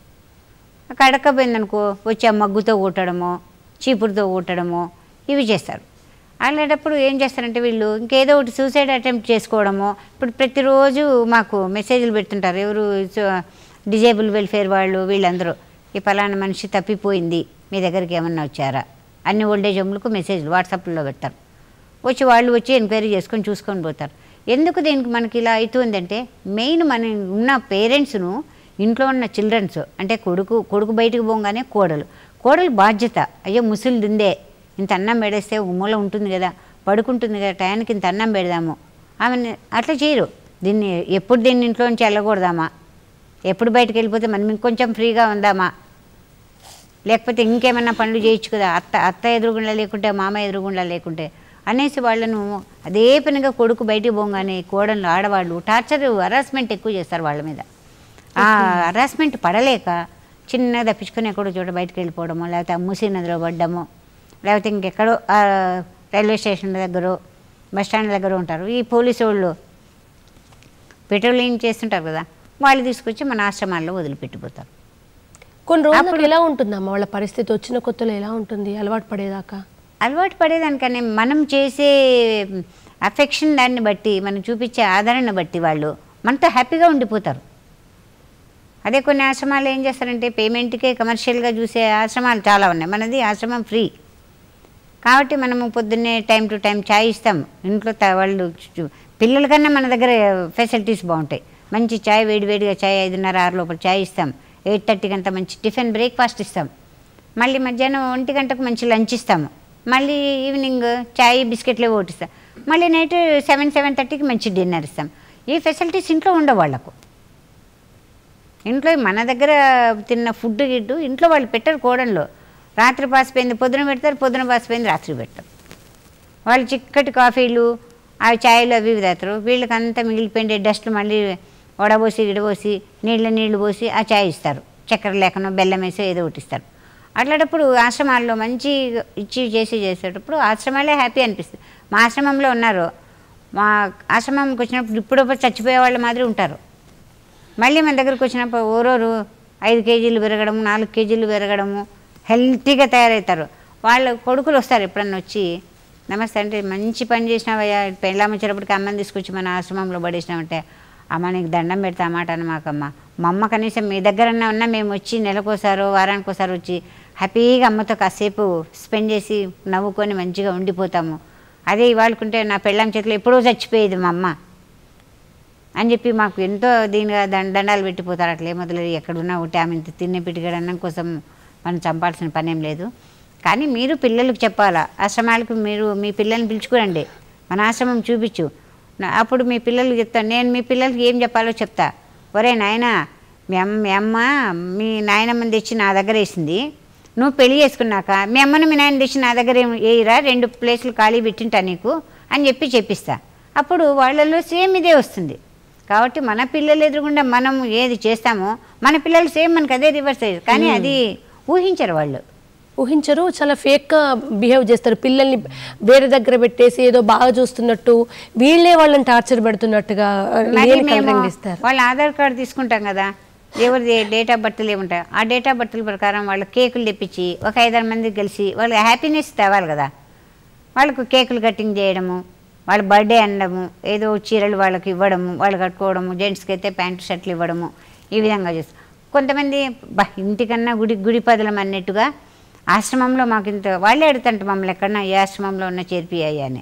కడకపోయిందనుకో వచ్చి ఆ మగ్గుతో కొట్టడము చీపురుతో కొట్టడము ఇవి చేస్తారు అలాంటప్పుడు ఏం చేస్తారంటే వీళ్ళు ఇంకేదో ఒకటి సూసైడ్ అటెంప్ట్ చేసుకోవడము ఇప్పుడు ప్రతిరోజు మాకు మెసేజ్లు పెడుతుంటారు ఎవరు డిజేబుల్ వెల్ఫేర్ వాళ్ళు వీళ్ళందరూ ఈ పలానా మనిషి తప్పిపోయింది మీ దగ్గరికి ఏమన్నా వచ్చారా అన్ని ఓల్డేజ్ హోమ్లకు మెసేజ్లు వాట్సాప్లో పెడతారు వచ్చి వాళ్ళు వచ్చి ఎంక్వైరీ చేసుకొని చూసుకొని పోతారు ఎందుకు దీనికి మనకి ఇలా అవుతుందంటే మెయిన్ మన ఉన్న పేరెంట్స్ను ఇంట్లో ఉన్న చిల్డ్రన్స్ అంటే కొడుకు కొడుకు బయటకు పోగానే కోడలు కోడలు బాధ్యత అయ్యో ముసలిదిందే ఇంత అన్నం పెడేస్తే ఒక మూల ఉంటుంది కదా పడుకుంటుంది కదా టయానికి ఇంత అన్నం పెడదాము ఆమె అట్లా చేయరు దీన్ని ఎప్పుడు దీన్ని ఇంట్లో నుంచి వెళ్ళకూడదామా ఎప్పుడు బయటకు వెళ్ళిపోతే మనం ఇంకొంచెం ఫ్రీగా ఉందామా లేకపోతే ఇంకేమన్నా పనులు చేయొచ్చు కదా అత్త అత్త ఎదురుగుండా లేకుంటే మామ ఎదురుగుండా లేకుంటే అనేసి వాళ్ళను అదే పనిగా కొడుకు బయటికి పోగానే కోడళ్ళు ఆడవాళ్ళు టార్చర్ హరాస్మెంట్ ఎక్కువ చేస్తారు వాళ్ళ మీద ఆ హరాస్మెంట్ పడలేక చిన్నగా తప్పించుకొని ఎక్కడో చోట బయటకు వెళ్ళిపోవడము లేకపోతే ఆ మూసీ నదిలో పడ్డము లేకపోతే ఇంకెక్కడో ఆ రైల్వే స్టేషన్ దగ్గర బస్ స్టాండ్ దగ్గర ఉంటారు ఈ పోలీసు వాళ్ళు పెట్రోలింగ్ చేస్తుంటారు కదా వాళ్ళు తీసుకొచ్చి మన ఆశ్రమాల్లో వదిలిపెట్టిపోతారు కొన్ని రోజులకు ఎలా ఉంటుందమ్మా వాళ్ళ పరిస్థితి వచ్చిన కొత్తలో ఎలా ఉంటుంది అలవాటు పడేదాకా అలవాటు పడేదానికనే మనం చేసే అఫెక్షన్ దాన్ని బట్టి మనం చూపించే ఆదరణ బట్టి వాళ్ళు మనతో హ్యాపీగా ఉండిపోతారు అదే కొన్ని ఆశ్రమాలు ఏం చేస్తారంటే పేమెంట్కే కమర్షియల్గా చూసే ఆశ్రమాలు చాలా ఉన్నాయి మనది ఆశ్రమం ఫ్రీ కాబట్టి మనము పొద్దున్నే టైం టు టైం చాయ్ ఇస్తాం ఇంట్లో త- వాళ్ళు చు- పిల్లల కన్నా మన దగ్గర ఫెసిలిటీస్ బాగుంటాయి మంచి చాయ్ వేడి వేడిగా చాయ్ ఐదున్నర ఆరు లోపల చాయ్ ఇస్తాం ఎయిట్ థర్టీకి అంతా మంచి టిఫిన్ బ్రేక్ఫాస్ట్ ఇస్తాం మళ్ళీ మధ్యాహ్నం ఒంటి గంటకు మంచి లంచ్ ఇస్తాము మళ్ళీ ఈవినింగ్ చాయ్ బిస్కెట్లు ఒకటి ఇస్తాం మళ్ళీ నైట్ సెవెన్ సెవెన్ థర్టీకి మంచి డిన్నర్ ఇస్తాం ఈ ఫెసిలిటీస్ ఇంట్లో ఉండవు వాళ్ళకు ఇంట్లో మన దగ్గర తిన్న ఫుడ్ గిడ్డు ఇంట్లో వాళ్ళు పెట్టరు కోడన్లో రాత్రి పాసిపోయింది పొద్దున పెడతారు పొద్దున పాసిపోయింది రాత్రి పెడతారు వాళ్ళు చిక్కటి కాఫీలు ఆ ఛాయలు అవి ఇవి తాగుతారు వీళ్ళకి అంతా మిగిలిపోయిండే డస్ట్ మళ్ళీ వడబోసి గిడబోసి నీళ్ళ నీళ్లు పోసి ఆ ఛాయ్ ఇస్తారు చక్కెర లేకనో బెల్లం వేసి ఏదో ఒకటి ఇస్తారు అట్లాంటప్పుడు ఆశ్రమాల్లో మంచి ఇచ్చి చేసి చేసేటప్పుడు ఆశ్రమాలే హ్యాపీ అనిపిస్తుంది మా ఆశ్రమంలో ఉన్నారు మా ఆశ్రమంకి వచ్చినప్పుడు ఇప్పుడు చచ్చిపోయే వాళ్ళ మాదిరి ఉంటారు మళ్ళీ మన దగ్గరకు వచ్చినప్పుడు ఓరోరు ఐదు కేజీలు పెరగడము నాలుగు కేజీలు పెరగడము హెల్తీగా తయారవుతారు వాళ్ళ కొడుకులు వస్తారు ఎప్పుడన్నా వచ్చి నమస్తే అంటే మంచి పని చేసినావయ్యా పెళ్ళాం వచ్చేటప్పటికి అమ్మని తీసుకొచ్చి మన ఆశ్రమంలో పడేసినామంటే అమ్మ నీకు దండం పెడతా మాట అనమాకమ్మ మా అమ్మ కనీసం మీ దగ్గరన్నా ఉన్నా మేము వచ్చి నెలకోసారో వారానికి ఒకసారి వచ్చి హ్యాపీగా అమ్మతో కాసేపు స్పెండ్ చేసి నవ్వుకొని మంచిగా ఉండిపోతాము అదే ఇవాళకుంటే నా పెళ్ళాం చేతిలో ఎప్పుడో చచ్చిపోయేది మా అమ్మ అని చెప్పి మాకు ఎంతో దీనిగా దండ దండాలు పెట్టిపోతారు అట్లే మొదలది ఎక్కడున్నా ఒకటి ఆమె ఇంత తినే పిటిగడ అన్నం కోసం మనం చంపాల్సిన పని ఏం లేదు కానీ మీరు పిల్లలకు చెప్పాలా ఆశ్రమాలకు మీరు మీ పిల్లల్ని పిలుచుకురండి మన ఆశ్రమం చూపించు నా- అప్పుడు మీ పిల్లలకి చెప్తాను నేను మీ పిల్లలకి ఏం చెప్పాలో చెప్తా ఒరే నాయన మీ అమ్మ మీ అమ్మ మీ నాయనమ్మని తెచ్చి నా దగ్గర వేసింది నువ్వు పెళ్లి చేసుకున్నాక మీ అమ్మను మీ నాయన తెచ్చి నా దగ్గర ఏం- వేయరా రెండు ప్లేసులు ఖాళీ పెట్టింటా నీకు అని చెప్పి చెప్పిస్తా అప్పుడు వాళ్ళలో సేమ్ ఇదే వస్తుంది కాబట్టి మన పిల్లలు ఎదురుగుండా మనం ఏది చేస్తామో మన పిల్లలు సేమ్ మనకు అదే రివర్స్ అయ్యేది కానీ అది ఊహించరు వాళ్ళు ఊహించరు చాలా ఫేక్గా బిహేవ్ చేస్తారు పిల్లల్ని వేరే దగ్గర పెట్టేసి ఏదో బాగా చూస్తున్నట్టు వీళ్ళే వాళ్ళని టార్చర్ పెడుతున్నట్టుగా మరి లేని మేము coloring ఇస్తారు వాళ్ళ ఆధార్ కార్డు తీసుకుంటాం కదా ఎవరిది డేట్ ఆఫ్ బర్త్లు ఏముంటాయి ఆ డేట్ ఆఫ్ బర్త్ల ప్రకారం వాళ్ళ కేకులు తెప్పించి ఒక ఐదారు మంది కలిసి వాళ్ళకి హ్యాపీనెస్ తేవాలి కదా వాళ్ళకు కేకులు కటింగ్ చేయడము వాళ్ళ బర్త్డే అనడము ఏదో చీరలు వాళ్ళకి ఇవ్వడము వాళ్ళు కట్టుకోవడము జెంట్స్కి అయితే ప్యాంటు షర్ట్లు ఇవ్వడము ఈ విధంగా చేస్తారు కొంతమంది బా ఇంటికన్నా గుడి గుడి పదలం అన్నట్టుగా ఆశ్రమంలో మాకు ఇంత వాళ్ళే అడుగుతుంట మమ్మల్ని ఎక్కడన్నా ఏ ఆశ్రమంలో ఉన్న చేర్పియ్యాయి అని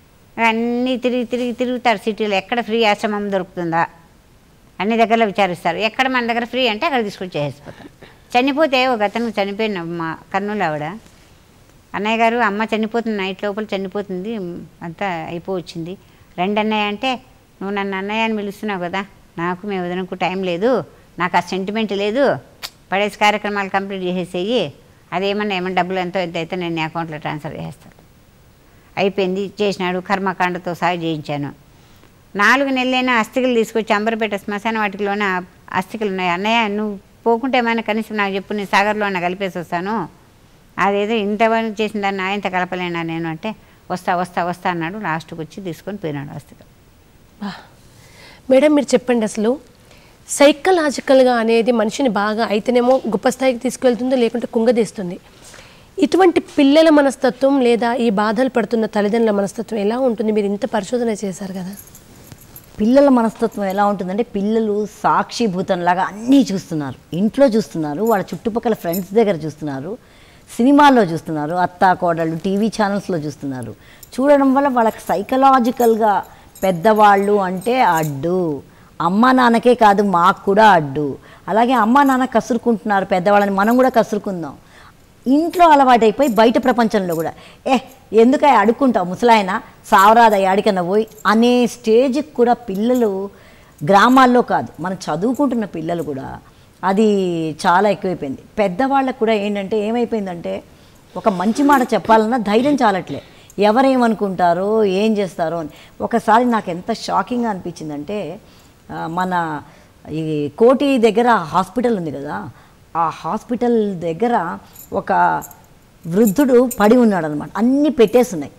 అన్నీ తిరిగి తిరిగి తిరుగుతారు సిటీలో ఎక్కడ ఫ్రీ ఆశ్రమం దొరుకుతుందా అన్ని దగ్గర విచారిస్తారు ఎక్కడ మన దగ్గర ఫ్రీ అంటే అక్కడ తీసుకొచ్చి చేసిపోతాం చనిపోతే ఒక అతను చనిపోయిన మా కర్నూలు ఆవిడ అన్నయ్య గారు అమ్మ చనిపోతుంది నైట్ లోపల చనిపోతుంది అంతా అయిపోవచ్చింది రెండు అన్నయ్య అంటే నువ్వు నన్ను అన్నయ్య అని పిలుస్తున్నావు కదా నాకు మీ వదనకు టైం లేదు నాకు ఆ సెంటిమెంట్ లేదు పడేసి కార్యక్రమాలు కంప్లీట్ చేసేసేయి అదేమన్నా ఏమన్నా డబ్బులు ఎంతో ఎంత అయితే నేను నీ అకౌంట్లో ట్రాన్స్ఫర్ చేస్తాను అయిపోయింది చేసినాడు కర్మకాండతో సహా చేయించాను నాలుగు నెలలైనా అస్థికలు తీసుకొచ్చి అంబరపేట శ్మశాన వాటికలోనే ఆ అస్థికలు ఉన్నాయి అన్నయ్య నువ్వు పోకుంటే ఏమైనా కనీసం నాకు చెప్పు నేను సాగర్లో అన్న కలిపేసి వస్తాను అదేదో ఇంతవరకు చేసిన దాన్ని ఆయంత కలపలేనా నేను అంటే వస్తా వస్తా వస్తా అన్నాడు లాస్ట్కి వచ్చి తీసుకొని పోయినాడు అస్థికలు బా. మేడం మీరు చెప్పండి అసలు సైకలాజికల్గా అనేది మనిషిని బాగా అయితేనేమో గొప్ప స్థాయికి తీసుకెళ్తుంది లేకుంటే కుంగదీస్తుంది ఇటువంటి పిల్లల మనస్తత్వం లేదా ఈ బాధలు పడుతున్న తల్లిదండ్రుల మనస్తత్వం ఎలా ఉంటుంది మీరు ఇంత పరిశోధన చేశారు కదా పిల్లల మనస్తత్వం ఎలా ఉంటుందంటే పిల్లలు సాక్షిభూతంలాగా అన్నీ చూస్తున్నారు ఇంట్లో చూస్తున్నారు వాళ్ళ చుట్టుపక్కల ఫ్రెండ్స్ దగ్గర చూస్తున్నారు సినిమాల్లో చూస్తున్నారు అత్తా కోడళ్ళు టీవీ ఛానల్స్లో చూస్తున్నారు చూడడం వల్ల వాళ్ళకి సైకలాజికల్గా పెద్దవాళ్ళు అంటే అడ్డు అమ్మ నాన్నకే కాదు మాకు కూడా అడ్డు అలాగే అమ్మ నాన్న కసురుకుంటున్నారు పెద్దవాళ్ళని మనం కూడా కసురుకుందాం ఇంట్లో అలవాటైపోయి బయట ప్రపంచంలో కూడా ఏ ఎందుక అడుక్కుంటావు ముసలాయన సావరాద ఆడికన్నా పోయి అనే స్టేజ్కి కూడా పిల్లలు గ్రామాల్లో కాదు మనం చదువుకుంటున్న పిల్లలు కూడా అది చాలా ఎక్కువైపోయింది పెద్దవాళ్ళకు కూడా ఏంటంటే ఏమైపోయిందంటే ఒక మంచి మాట చెప్పాలన్నా ధైర్యం చాలట్లే ఎవరేమనుకుంటారో ఏం చేస్తారో అని ఒకసారి నాకు ఎంత షాకింగ్గా అనిపించిందంటే ఆ, మన ఈ కోటి దగ్గర హాస్పిటల్ ఉంది కదా ఆ హాస్పిటల్ దగ్గర ఒక వృద్ధుడు పడి ఉన్నాడు అనమాట అన్నీ పెట్టేస్తున్నాయి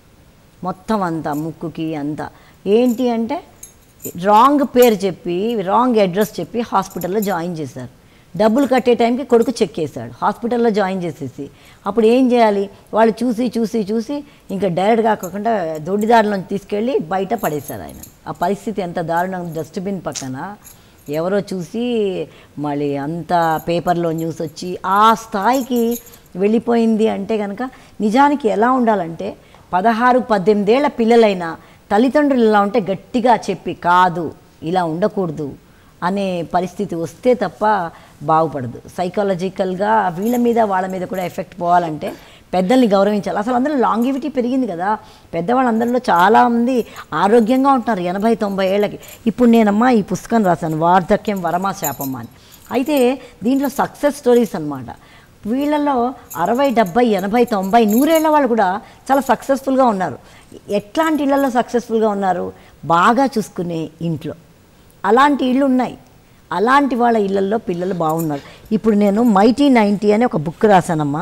మొత్తం అంతా ముక్కుకి అంతా ఏంటి అంటే రాంగ్ పేరు చెప్పి రాంగ్ అడ్రస్ చెప్పి హాస్పిటల్లో జాయిన్ చేశారు డబ్బులు కట్టే టైంకి కొడుకు చెక్ చేశాడు హాస్పిటల్లో జాయిన్ చేసేసి అప్పుడు ఏం చేయాలి వాళ్ళు చూసి చూసి చూసి ఇంకా డైరెక్ట్ కాకుండా దొడ్డిదారిలోంచి తీసుకెళ్ళి బయట పడేశారు ఆయన ఆ పరిస్థితి ఎంత దారుణం డస్ట్బిన్ పక్కన ఎవరో చూసి మళ్ళీ అంత పేపర్లో న్యూస్ వచ్చి ఆ స్థాయికి వెళ్ళిపోయింది అంటే కనుక నిజానికి ఎలా ఉండాలంటే పదహారు పద్దెనిమిదేళ్ల పిల్లలైనా తల్లిదండ్రులు ఇలా ఉంటే గట్టిగా చెప్పి కాదు ఇలా ఉండకూడదు అనే పరిస్థితి వస్తే తప్ప బాగుపడదు సైకాలజికల్గా వీళ్ళ మీద వాళ్ళ మీద కూడా ఎఫెక్ట్ పోవాలంటే పెద్దల్ని గౌరవించాలి అసలు అందరూ లాంగివిటీ పెరిగింది కదా పెద్దవాళ్ళందరిలో చాలామంది ఆరోగ్యంగా ఉంటున్నారు ఎనభై తొంభై ఏళ్ళకి ఇప్పుడు నేనమ్మా ఈ పుస్తకం రాశాను వార్ధక్యం వరమా శాపమ్మ అని అయితే దీంట్లో సక్సెస్ స్టోరీస్ అన్నమాట వీళ్ళలో అరవై డెబ్బై ఎనభై తొంభై నూరేళ్ల వాళ్ళు కూడా చాలా సక్సెస్ఫుల్గా ఉన్నారు ఎట్లాంటి ఇళ్లలో సక్సెస్ఫుల్గా ఉన్నారు బాగా చూసుకునే ఇంట్లో అలాంటి ఇళ్ళు ఉన్నాయి అలాంటి వాళ్ళ ఇళ్ళల్లో పిల్లలు బాగున్నారు ఇప్పుడు నేను మైటీ నైంటీ అని ఒక బుక్ రాశానమ్మా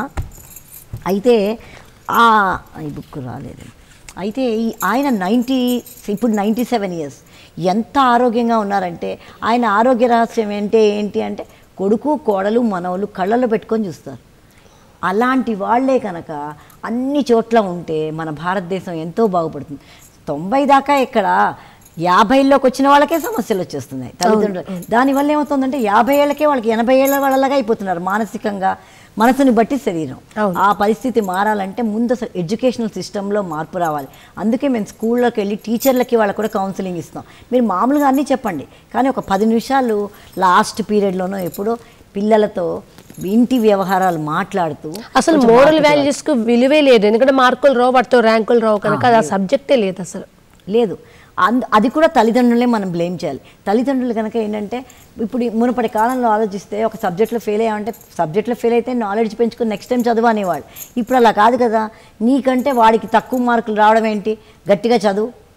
అయితే ఆ ఈ బుక్ రాలేదు అయితే ఈ ఆయన నైంటీ ఇప్పుడు నైంటీ సెవెన్ ఇయర్స్ ఎంత ఆరోగ్యంగా ఉన్నారంటే ఆయన ఆరోగ్య రహస్యం ఏంటి ఏంటి అంటే కొడుకు కోడలు మనవలు కళ్ళలో పెట్టుకొని చూస్తారు అలాంటి వాళ్ళే కనుక అన్ని చోట్ల ఉంటే మన భారతదేశం ఎంతో బాగుపడుతుంది తొంభై దాకా ఇక్కడ యాభైలోకి వచ్చిన వాళ్ళకే సమస్యలు వచ్చేస్తున్నాయి తల్లిదండ్రులు దానివల్ల ఏమవుతుందంటే యాభై ఏళ్ళకే వాళ్ళకి ఎనభై ఏళ్ళ వాళ్ళలాగా అయిపోతున్నారు మానసికంగా మనసుని బట్టి శరీరం అవును. ఆ పరిస్థితి మారాలంటే ముందు అసలు ఎడ్యుకేషనల్ సిస్టంలో మార్పు రావాలి అందుకే మేము స్కూల్లోకి వెళ్ళి టీచర్లకి వాళ్ళకి కూడా కౌన్సిలింగ్ ఇస్తాం మీరు మామూలుగా అన్నీ చెప్పండి కానీ ఒక పది నిమిషాలు లాస్ట్ పీరియడ్లోనో ఎప్పుడో పిల్లలతో ఇంటి వ్యవహారాలు మాట్లాడుతూ అసలు కొంచెం మోరల్ మార్పు తేవాలి. వాల్యూస్కు విలువే లేదు ఎందుకంటే మార్కులు రావు వాటితో ర్యాంకులు రావు కనుక అది ఆ సబ్జెక్టే లేదు అసలు లేదు అంద అది కూడా తల్లిదండ్రులే మనం బ్లేమ్ చేయాలి తల్లిదండ్రులు కనుక ఏంటంటే ఇప్పుడు ఈ మునుపటి కాలంలో ఆలోచిస్తే ఒక సబ్జెక్ట్లో ఫెయిల్ అయ్యామంటే సబ్జెక్ట్లో ఫెయిల్ అయితే నాలెడ్జ్ పెంచుకుని నెక్స్ట్ టైం చదువు అనేవాడు ఇప్పుడు అలా కాదు కదా నీకంటే వాడికి తక్కువ మార్కులు రావడం ఏంటి గట్టిగా చదువు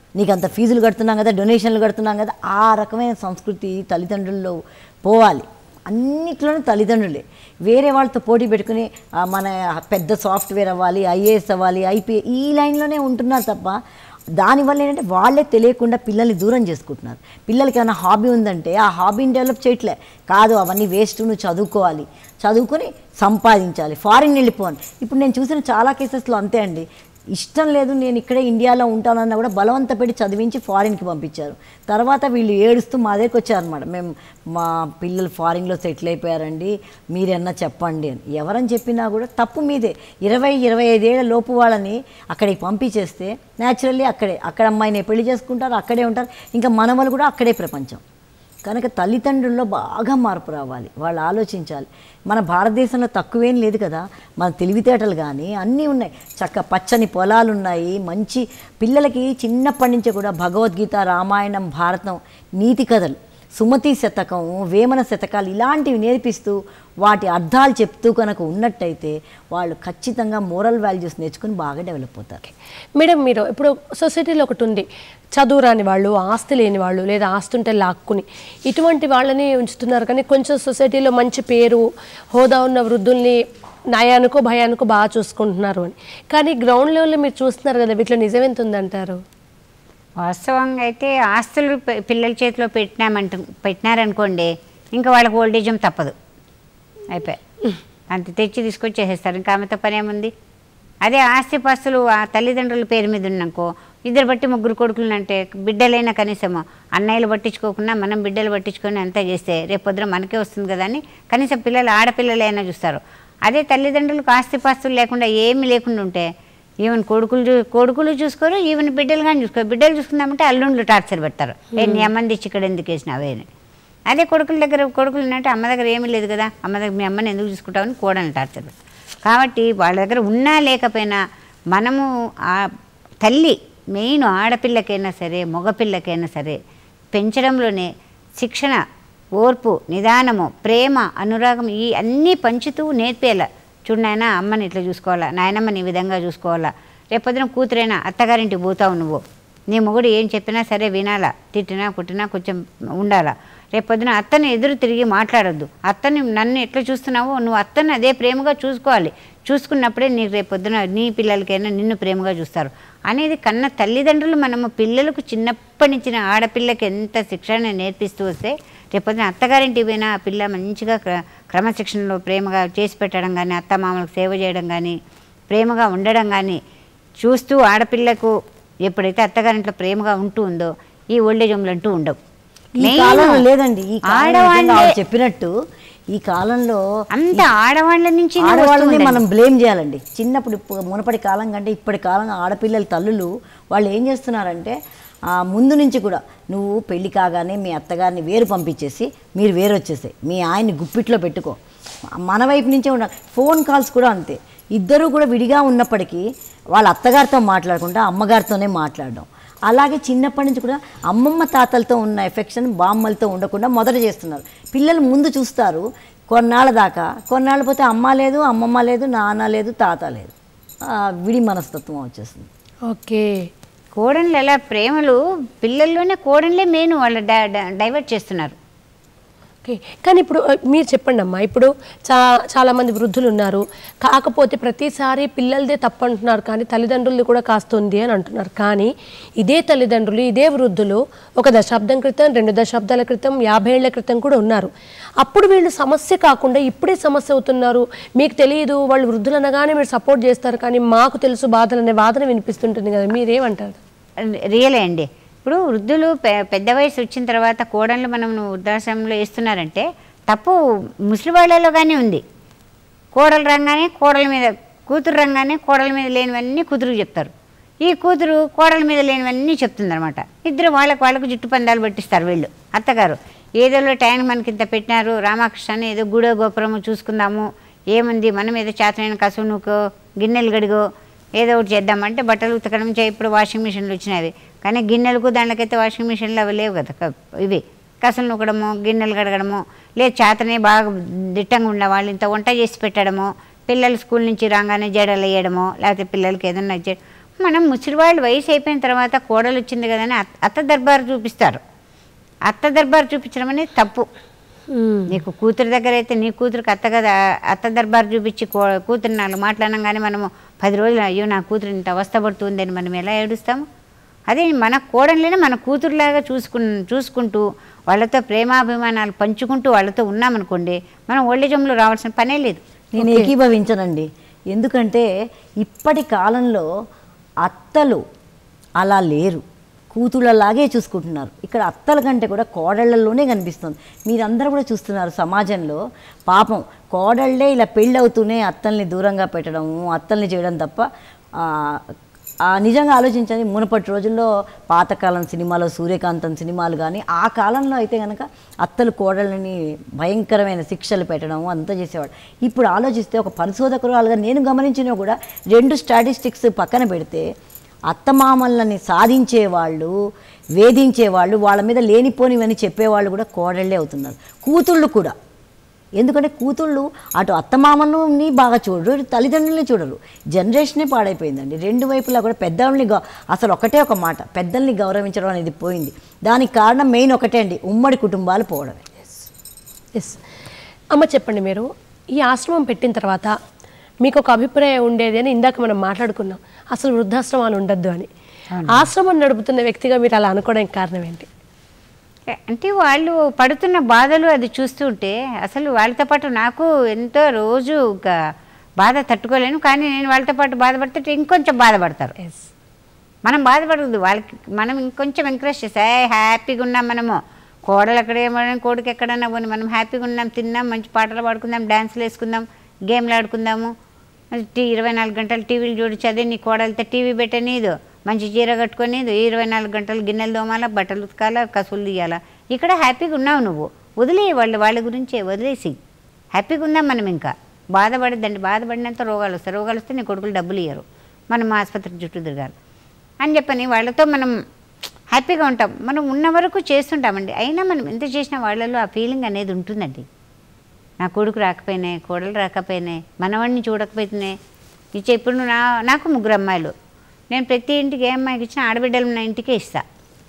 నీకు అంత ఫీజులు కడుతున్నాం కదా డొనేషన్లు కడుతున్నాం కదా ఆ రకమైన సంస్కృతి తల్లిదండ్రుల్లో పోవాలి అన్నిట్లోనూ తల్లిదండ్రులే వేరే వాళ్ళతో పోటీ పెట్టుకుని ఆ, మన పెద్ద సాఫ్ట్వేర్ అవ్వాలి ఐఏఎస్ అవ్వాలి ఐపీఏ ఈ లైన్లోనే ఉంటున్నారు తప్ప దానివల్ల ఏంటంటే వాళ్ళే తెలియకుండా పిల్లల్ని దూరం చేసుకుంటున్నారు పిల్లలకి ఏమైనా హాబీ ఉందంటే ఆ హాబీని డెవలప్ చేయట్లే కాదు అవన్నీ వేస్ట్ నువ్వు చదువుకోవాలి చదువుకొని సంపాదించాలి ఫారిన్ వెళ్ళిపోవాలి ఇప్పుడు నేను చూసిన చాలా కేసెస్లో అంతే అండి ఇష్టం లేదు నేను ఇక్కడే ఇండియాలో ఉంటానన్నా కూడా బలవంత పెట్టి చదివించి ఫారిన్కి పంపించారు తర్వాత వీళ్ళు ఏడుస్తూ మా దగ్గరికి వచ్చారనమాట మేము మా పిల్లలు ఫారిన్లో సెటిల్ అయిపోయారండి మీరన్నా చెప్పండి అని ఎవరని చెప్పినా కూడా తప్పు మీదే ఇరవై ఇరవై ఐదేళ్ల లోపు వాళ్ళని అక్కడికి పంపించేస్తే న్యాచురల్లీ అక్కడే అక్కడ అమ్మాయిని పెళ్లి చేసుకుంటారు అక్కడే ఉంటారు ఇంకా మనవలు కూడా అక్కడే ప్రపంచం కనుక తల్లిదండ్రుల్లో బాగా మార్పు రావాలి వాళ్ళు ఆలోచించాలి మన భారతదేశంలో తక్కువేం లేదు కదా మన తెలివితేటలు కానీ అన్నీ ఉన్నాయి చక్క పచ్చని పొలాలు ఉన్నాయి మంచి పిల్లలకి చిన్నప్పటి నుంచే కూడా భగవద్గీత రామాయణం భారతం నీతి కథలు సుమతి శతకం వేమన శతకాలు ఇలాంటివి నేర్పిస్తూ వాటి అర్థాలు చెప్తూ కనుక ఉన్నట్టయితే వాళ్ళు ఖచ్చితంగా మోరల్ వాల్యూస్ నేర్చుకుని బాగా డెవలప్ అవుతారు మేడం మీరు ఇప్పుడు సొసైటీలో ఒకటి ఉంది చదువు రాని వాళ్ళు ఆస్తి లేని వాళ్ళు లేదా ఆస్తి ఉంటే లాక్కుని ఇటువంటి వాళ్ళని ఉంచుతున్నారు కానీ కొంచెం సొసైటీలో మంచి పేరు హోదా ఉన్న వృద్ధుల్ని నయానికో భయానికో బాగా చూసుకుంటున్నారు అని కానీ గ్రౌండ్ లెవెల్లో మీరు చూస్తున్నారు కదా వీటిలో నిజం ఎంత ఉందంటారు వాస్తవంగా అయితే ఆస్తులు పి- పిల్లల చేతిలో పెట్టినామంట పెట్టినారనుకోండి ఇంకా వాళ్ళకి ఓల్డేజ్ తప్పదు అయిపోయి అంత తెచ్చి తీసుకొచ్చి చేసేస్తారు ఇంకా ఆమెతో పని ఏముంది అదే ఆస్తిపాస్తులు ఆ తల్లిదండ్రుల పేరు మీద ఉన్నాకో ఇద్దరు బట్టి ముగ్గురు కొడుకులు అంటే బిడ్డలైనా కనీసము అన్నయ్యలు పట్టించుకోకుండా మనం బిడ్డలు పట్టించుకొని అంతా చేస్తే రేపొద్దున మనకే వస్తుంది కదా అని కనీసం పిల్లలు ఆడపిల్లలైనా చూస్తారు అదే తల్లిదండ్రులకు ఆస్తిపాస్తులు లేకుండా ఏమీ లేకుండా ఉంటే ఈవెన్ కొడుకులు చూ కొడుకులు చూసుకోరు ఈవెన్ బిడ్డలు కానీ చూసుకోరు బిడ్డలు చూసుకుందామంటే అల్లుండ్లు టార్చర్ పెడతారు ఏ నీ అమ్మని తెచ్చి ఇక్కడ ఎందుకు వేసినావే అని అదే కొడుకుల దగ్గర కొడుకులు అంటే అమ్మ దగ్గర ఏమీ లేదు కదా అమ్మ దగ్గర మీ అమ్మని ఎందుకు చూసుకుంటావని కోడని టార్చర్ పెడతారు కాబట్టి వాళ్ళ దగ్గర ఉన్నా లేకపోయినా మనము ఆ తల్లి మెయిన్ ఆడపిల్లకైనా సరే మగపిల్లకైనా సరే పెంచడంలోనే శిక్షణ ఓర్పు నిదానము ప్రేమ అనురాగం ఈ అన్నీ పంచుతూ నేర్పేలా చూడు నాయన అమ్మని ఇట్లా చూసుకోవాలా నాయనమ్మని ఈ విధంగా చూసుకోవాలా రేపొద్దున కూతురైనా అత్తగారింటికి పోతావు నువ్వు నీ మొగుడు ఏం చెప్పినా సరే వినాలా తిట్టినా కుట్టినా కొంచెం ఉండాలా రేపొద్దున అత్తని ఎదురు తిరిగి మాట్లాడొద్దు అత్తని నన్ను ఎట్లా చూస్తున్నావో నువ్వు అత్తని అదే ప్రేమగా చూసుకోవాలి చూసుకున్నప్పుడే నీకు రేపొద్దున నీ పిల్లలకైనా నిన్ను ప్రేమగా చూస్తారు అనేది కన్న తల్లిదండ్రులు మనము పిల్లలకు చిన్నప్పటి నుంచి ఆడపిల్లకి ఎంత శిక్షణ నేర్పిస్తూ వస్తే రేపొద్దున అత్తగారింటికి పోయినా ఆ పిల్ల మంచిగా క్ర- క్రమశిక్షణలో ప్రేమగా చేసి పెట్టడం కానీ అత్త మామలకు సేవ చేయడం కానీ ప్రేమగా ఉండడం కానీ చూస్తూ ఆడపిల్లకు ఎప్పుడైతే అత్తగారింట్లో ప్రేమగా ఉంటూ ఉందో ఈ ఓల్డేజ్ హోమ్లు అంటూ ఉండవు ఈ Main కాలంలో లేదండి ఈ కాలంలో ఆడవాళ్ళే- నిజంగా ఆవిడ చెప్పినట్టు ఈ కాలంలో అంత ఆడవాళ్ళ నుంచి ఆడవాళ్ళని మనం బ్లేమ్ చేయాలండి చిన్నప్పుడు ఇప్పుడు మునపటి కాలం కంటే ఇప్పటి కాలం ఆడపిల్లల తల్లులు వాళ్ళు ఏం చేస్తున్నారంటే ఆ ముందు నుంచి కూడా నువ్వు పెళ్లి కాగానే మీ అత్తగారిని వేరు పంపించేసి మీరు వేరు వచ్చేసాయి మీ ఆయన్ని గుప్పిట్లో పెట్టుకో మన వైపు నుంచే ఉండాలి ఫోన్ కాల్స్ కూడా అంతే ఇద్దరు కూడా విడిగా ఉన్నప్పటికీ వాళ్ళ అత్తగారితో మాట్లాడకుండా అమ్మగారితోనే మాట్లాడడం అలాగే చిన్నప్పటి నుంచి కూడా అమ్మమ్మ తాతలతో ఉన్న ఎఫెక్షన్ బామ్మలతో ఉండకుండా మొదట చేస్తున్నారు పిల్లలు ముందు చూస్తారు కొన్నాళ్ళ దాకా కొన్నాళ్ళు పోతే అమ్మ లేదు అమ్మమ్మ లేదు నాన్న లేదు తాత లేదు ఆ, విడి మనస్తత్వం వచ్చేస్తుంది ఓకే కోడళ్ళు ఎలా ప్రేమలు పిల్లల్లోనే కోడళ్ళే మెయిన్ వాళ్ళు డై- డై- డైవర్ట్ చేస్తున్నారు ఓకే కానీ ఇప్పుడు ఆ, మీరు చెప్పండి అమ్మా ఇప్పుడు చా చాలామంది వృద్ధులు ఉన్నారు కాకపోతే ప్రతిసారి పిల్లలదే తప్పు అంటున్నారు కానీ తల్లిదండ్రులది కూడా కాస్తుంది అని అంటున్నారు కానీ ఇదే తల్లిదండ్రులు ఇదే వృద్ధులు ఒక దశాబ్దం క్రితం రెండు దశాబ్దాల క్రితం యాభై ఏళ్ల క్రితం కూడా ఉన్నారు అప్పుడు వీళ్ళు సమస్య కాకుండా ఇప్పుడే సమస్య అవుతున్నారు మీకు తెలియదు వాళ్ళు వృద్ధులు అనగానే మీరు సపోర్ట్ చేస్తారు కానీ మాకు తెలుసు బాధలు అనే వాదన వినిపిస్తుంటుంది కదా మీరేమంటారు రియలే అండి ఇప్పుడు వృద్ధులు పె- పెద్ద వయసు వచ్చిన తర్వాత కోడళ్ళు మనం వృద్ధాశ్రమంలో వేస్తున్నారంటే తప్పు ముసలి వాళ్ళలో కానీ ఉంది కోడలు రంగానే కోడల మీద కూతురు రంగానే కోడల మీద లేనివన్నీ కూతురుకు చెప్తారు ఈ కూతురు కోడల మీద లేనివన్నీ చెప్తుందన్నమాట ఇద్దరు వాళ్ళకు వాళ్ళకు జుట్టు పందాలు పట్టిస్తారు వీళ్ళు అత్తగారు ఏదో టైం మనకి ఇంత పెట్టినారు రామకృష్ణ అని ఏదో గుడో గోపురము చూసుకుందాము ఏముంది మనం ఏదో చేతనైన కసువు నూకో గిన్నెలు గడిగో ఏదో ఒకటి చేద్దామంటే బట్టలు ఉతకడం చే ఇప్పుడు వాషింగ్ మిషన్లు వచ్చినవి కానీ గిన్నెలకు దాంట్లోకైతే వాషింగ్ మిషన్లు అవి లేవు కదా క- ఇవి కసులు నూకడము గిన్నెలు కడగడము లేదు చేతనే బాగా దిట్టంగా ఉన్న వాళ్ళు ఇంత వంట చేసి పెట్టడము పిల్లలు స్కూల్ నుంచి రాగానే జడలు వేయడము లేకపోతే పిల్లలకి ఏదన్నా చే మనం ముసలివాళ్ళు వయసు అయిపోయిన తర్వాత కోడలు వచ్చింది కదా అని అత్త- అత్త దర్బారు చూపిస్తారు అత్త దర్బారు చూపించడం అనేది తప్పు మ్మ్. నీకు కూతురు దగ్గర అయితే నీ కూతురికి అత్త కదా అత్త దర్బారు చూపించి కో కూతురు నాలుగు మాట్లాడగానే మనము పది రోజులు అయ్యో నా కూతురు ఇంత అవస్థపడుతుంది అని మనం ఎలా ఏడుస్తాము అదే మన కోడళ్ళనే మన కూతురులాగా చూసుకు చూసుకుంటూ వాళ్ళతో ప్రేమాభిమానాలు పంచుకుంటూ వాళ్ళతో ఉన్నామనుకోండి మనం ఓల్డేజంలో రావాల్సిన పనే లేదు నేను ఏకీభవించనండి ఎందుకంటే ఇప్పటి కాలంలో అత్తలు అలా లేరు కూతుళ్ళలాగే చూసుకుంటున్నారు ఇక్కడ అత్తల కంటే కూడా కోడళ్ళల్లోనే కనిపిస్తుంది మీరందరూ కూడా చూస్తున్నారు సమాజంలో పాపం కోడళ్ళే ఇలా పెళ్ళి అవుతూనే అత్తల్ని దూరంగా పెట్టడము అత్తల్ని చేయడం తప్ప ఆ, ఆ నిజంగా ఆలోచించండి మునపటి రోజుల్లో పాతకాలం సినిమాలో సూర్యకాంతం సినిమాలు కానీ ఆ కాలంలో అయితే కనుక అత్తలు కోడళ్ళని భయంకరమైన శిక్షలు పెట్టడం అంతా చేసేవాడు ఇప్పుడు ఆలోచిస్తే ఒక పరిశోధకురాలుగా నేను గమనించినవి కూడా రెండు స్టాటిస్టిక్స్ పక్కన పెడితే అత్తమామల్ని సాధించేవాళ్ళు వేధించేవాళ్ళు వాళ్ళ మీద లేనిపోనివని చెప్పేవాళ్ళు కూడా కోడళ్ళే అవుతున్నారు కూతుళ్ళు కూడా ఎందుకంటే కూతుళ్ళు అటు అత్తమామని బాగా చూడరు ఇటు తల్లిదండ్రులని చూడరు జనరేషనే పాడైపోయిందండి రెండు వైపులా కూడా పెద్దవాళ్ళని గౌ అసలు ఒకటే ఒక మాట పెద్దల్ని గౌరవించడం అనేది పోయింది దానికి కారణం మెయిన్ ఒకటే అండి ఉమ్మడి కుటుంబాలు పోవడమే ఎస్ అమ్మ చెప్పండి మీరు ఈ ఆశ్రమం పెట్టిన తర్వాత మీకు ఒక అభిప్రాయం ఉండేది అని ఇందాక మనం మాట్లాడుకున్నాం అసలు వృద్ధాశ్రమాలు ఉండొద్దు అని ఆశ్రమం నడుపుతున్న వ్యక్తిగా మీరు అలా అనుకోవడానికి కారణం ఏంటి అంటే వాళ్ళు పడుతున్న బాధలు అది చూస్తుంటే అసలు వాళ్ళతో పాటు నాకు ఎంతో రోజు ఒక బాధ తట్టుకోలేను కానీ నేను వాళ్ళతో పాటు బాధపడుతుంటే ఇంకొంచెం బాధపడతారు ఎస్ మనం బాధపడదు వాళ్ళకి మనం ఇంకొంచెం ఎంకరేజ్ చేస్తే "ఏయ్, హ్యాపీగా ఉన్నాం మనము కోడలు అక్కడ ఏమైనా కొడుకు ఎక్కడన్నా పోనీ మనం హ్యాపీగా ఉన్నాం తిన్నాం మంచి పాటలు పాడుకుందాం డ్యాన్సులు వేసుకుందాం గేమ్లు ఆడుకుందాము టీ ఇరవై నాలుగు గంటలు టీవీలు చూడొచ్చు అదే నీ కోడలతో టీవీ పెట్టనీదు మంచి చీర కట్టుకొనిదు ఇరవై నాలుగు గంటలు గిన్నెలు తోమాల బట్టలు ఉతకాల కసులు తీయాలా ఇక్కడ హ్యాపీగా ఉన్నావు నువ్వు వదిలే వాళ్ళు వాళ్ళ గురించే వదిలేసి హ్యాపీగా ఉందాం మనం ఇంకా బాధపడద్దండి బాధపడినంత రోగాలు వస్తాయి రోగాలు వస్తే నీ కొడుకులు డబ్బులు ఇయ్యరు మనం ఆసుపత్రి చుట్టూ తిరగాలి అని చెప్పని వాళ్ళతో మనం హ్యాపీగా ఉంటాం మనం ఉన్న వరకు చేస్తుంటామండి అయినా మనం ఎంత చేసినా వాళ్ళలో ఆ ఫీలింగ్ అనేది ఉంటుందండి నా కొడుకు రాకపోయినాయి కోడలు రాకపోయినాయి మనవాడిని చూడకపోతున్నాయి ఇచ్చే ఇప్పుడు నువ్వు నా నాకు ముగ్గురు అమ్మాయిలు నేను ప్రతి ఇంటికి ఏ అమ్మాయికి ఇచ్చినా ఆడబిడ్డలు నా ఇంటికే ఇస్తా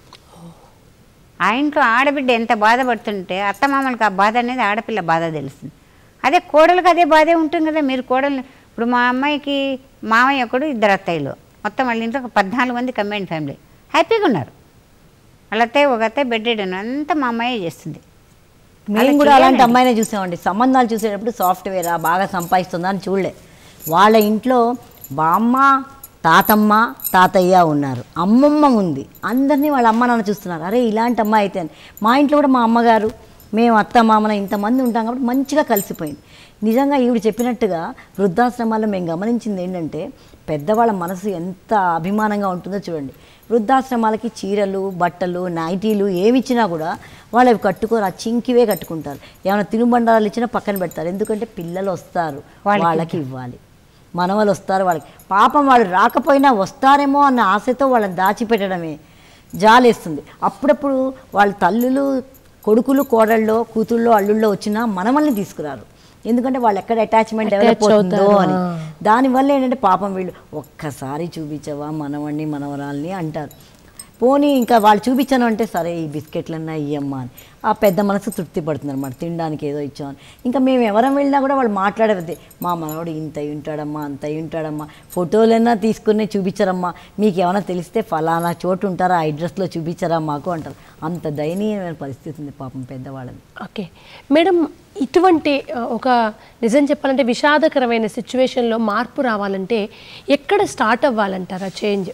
ఆ ఇంట్లో ఆడబిడ్డ ఎంత బాధపడుతుంటే అత్తమామలకు ఆ బాధ అనేది ఆడపిల్ల బాధ తెలుస్తుంది అదే కోడలకు అదే బాధే ఉంటుంది కదా మీరు కోడలు ఇప్పుడు మా అమ్మాయికి మామయ్య ఒకడు ఇద్దరు అత్తయ్యలు మొత్తం వాళ్ళ ఇంట్లో ఒక పద్నాలుగు మంది కంబైన్ ఫ్యామిలీ హ్యాపీగా ఉన్నారు వాళ్ళ అత్తయ్య ఒక అత్తయ్య బెడ్ రెడీ అంతా మా అమ్మాయి చేస్తుంది మేము అలా కూడా అలాంటి చేయాలండి. అమ్మాయినే చూసామండి సంబంధాలు చూసేటప్పుడు సాఫ్ట్వేరా బాగా సంపాదిస్తుందా అని చూడలే వాళ్ళ ఇంట్లో బామ్మ తాతమ్మ తాతయ్య ఉన్నారు అమ్మమ్మ ఉంది అందరినీ వాళ్ళ అమ్మ నాన్న చూస్తున్నారు అరే ఇలాంటి అమ్మాయి అయితే అని. మా ఇంట్లో కూడా మా అమ్మగారు మేము అత్త మామన ఇంతమంది ఉంటాం కాబట్టి మంచిగా కలిసిపోయింది నిజంగా ఈవిడ చెప్పినట్టుగా వృద్ధాశ్రమాల్లో మేము గమనించింది ఏంటంటే పెద్దవాళ్ళ మనసు ఎంత అభిమానంగా ఉంటుందో చూడండి వృద్ధాశ్రమాలకి చీరలు బట్టలు నైటీలు ఏమి ఇచ్చినా కూడా వాళ్ళు అవి కట్టుకోరు ఆ చింకివే కట్టుకుంటారు ఏమైనా తినుబండారాలు ఇచ్చినా పక్కన పెడతారు ఎందుకంటే పిల్లలు వస్తారు వాళ్ళకి వాళ్ళకి ఇవ్వాలి మనవలు వస్తారు వాళ్ళకి పాపం వాళ్ళు రాకపోయినా వస్తారేమో అన్న ఆశతో వాళ్ళని దాచిపెట్టడమే జాలేస్తుంది అప్పుడప్పుడు వాళ్ళ తల్లులు కొడుకులు కోడళ్ళో కూతుళ్ళో అల్లుళ్ళో వచ్చినా మనమల్ని తీసుకురారు ఎందుకంటే వాళ్ళు ఎక్కడ అటాచ్మెంట్ డెవలప్ Attach అవుతుందో అవుతారు, అని ఆ. దానివల్ల ఏంటంటే పాపం వీళ్ళు ఒక్కసారి చూపించవా మనవణ్ణి మనవరాల్ని అంటారు పోనీ ఇంకా వాళ్ళు చూపించాను అంటే సరే ఈ బిస్కెట్లన్నా ఇయ్యమ్మా అని ఆ పెద్ద మనసు తృప్తి పడుతుంది అనమాట తినడానికి ఏదో ఇచ్చామని ఇంకా మేము ఎవరం వెళ్ళినా కూడా వాళ్ళు మాట్లాడేది మా మనవాడు ఇంత అయి ఉంటాడమ్మా అంత అయి ఉంటాడమ్మా ఫోటోలైనా తీసుకుని చూపించారమ్మా మీకు ఏమైనా తెలిస్తే ఫలానా చోటు ఉంటారా ఆ అడ్రస్లో చూపించారా మాకు అంటారు అంత దయనీయమైన పరిస్థితి ఉంది పాపం పెద్దవాళ్ళని ఓకే మేడం ఇటువంటి ఆ, ఒక నిజం చెప్పాలంటే విషాదకరమైన సిచ్యువేషన్లో మార్పు రావాలంటే ఎక్కడ స్టార్ట్ అవ్వాలంటారా చేంజ్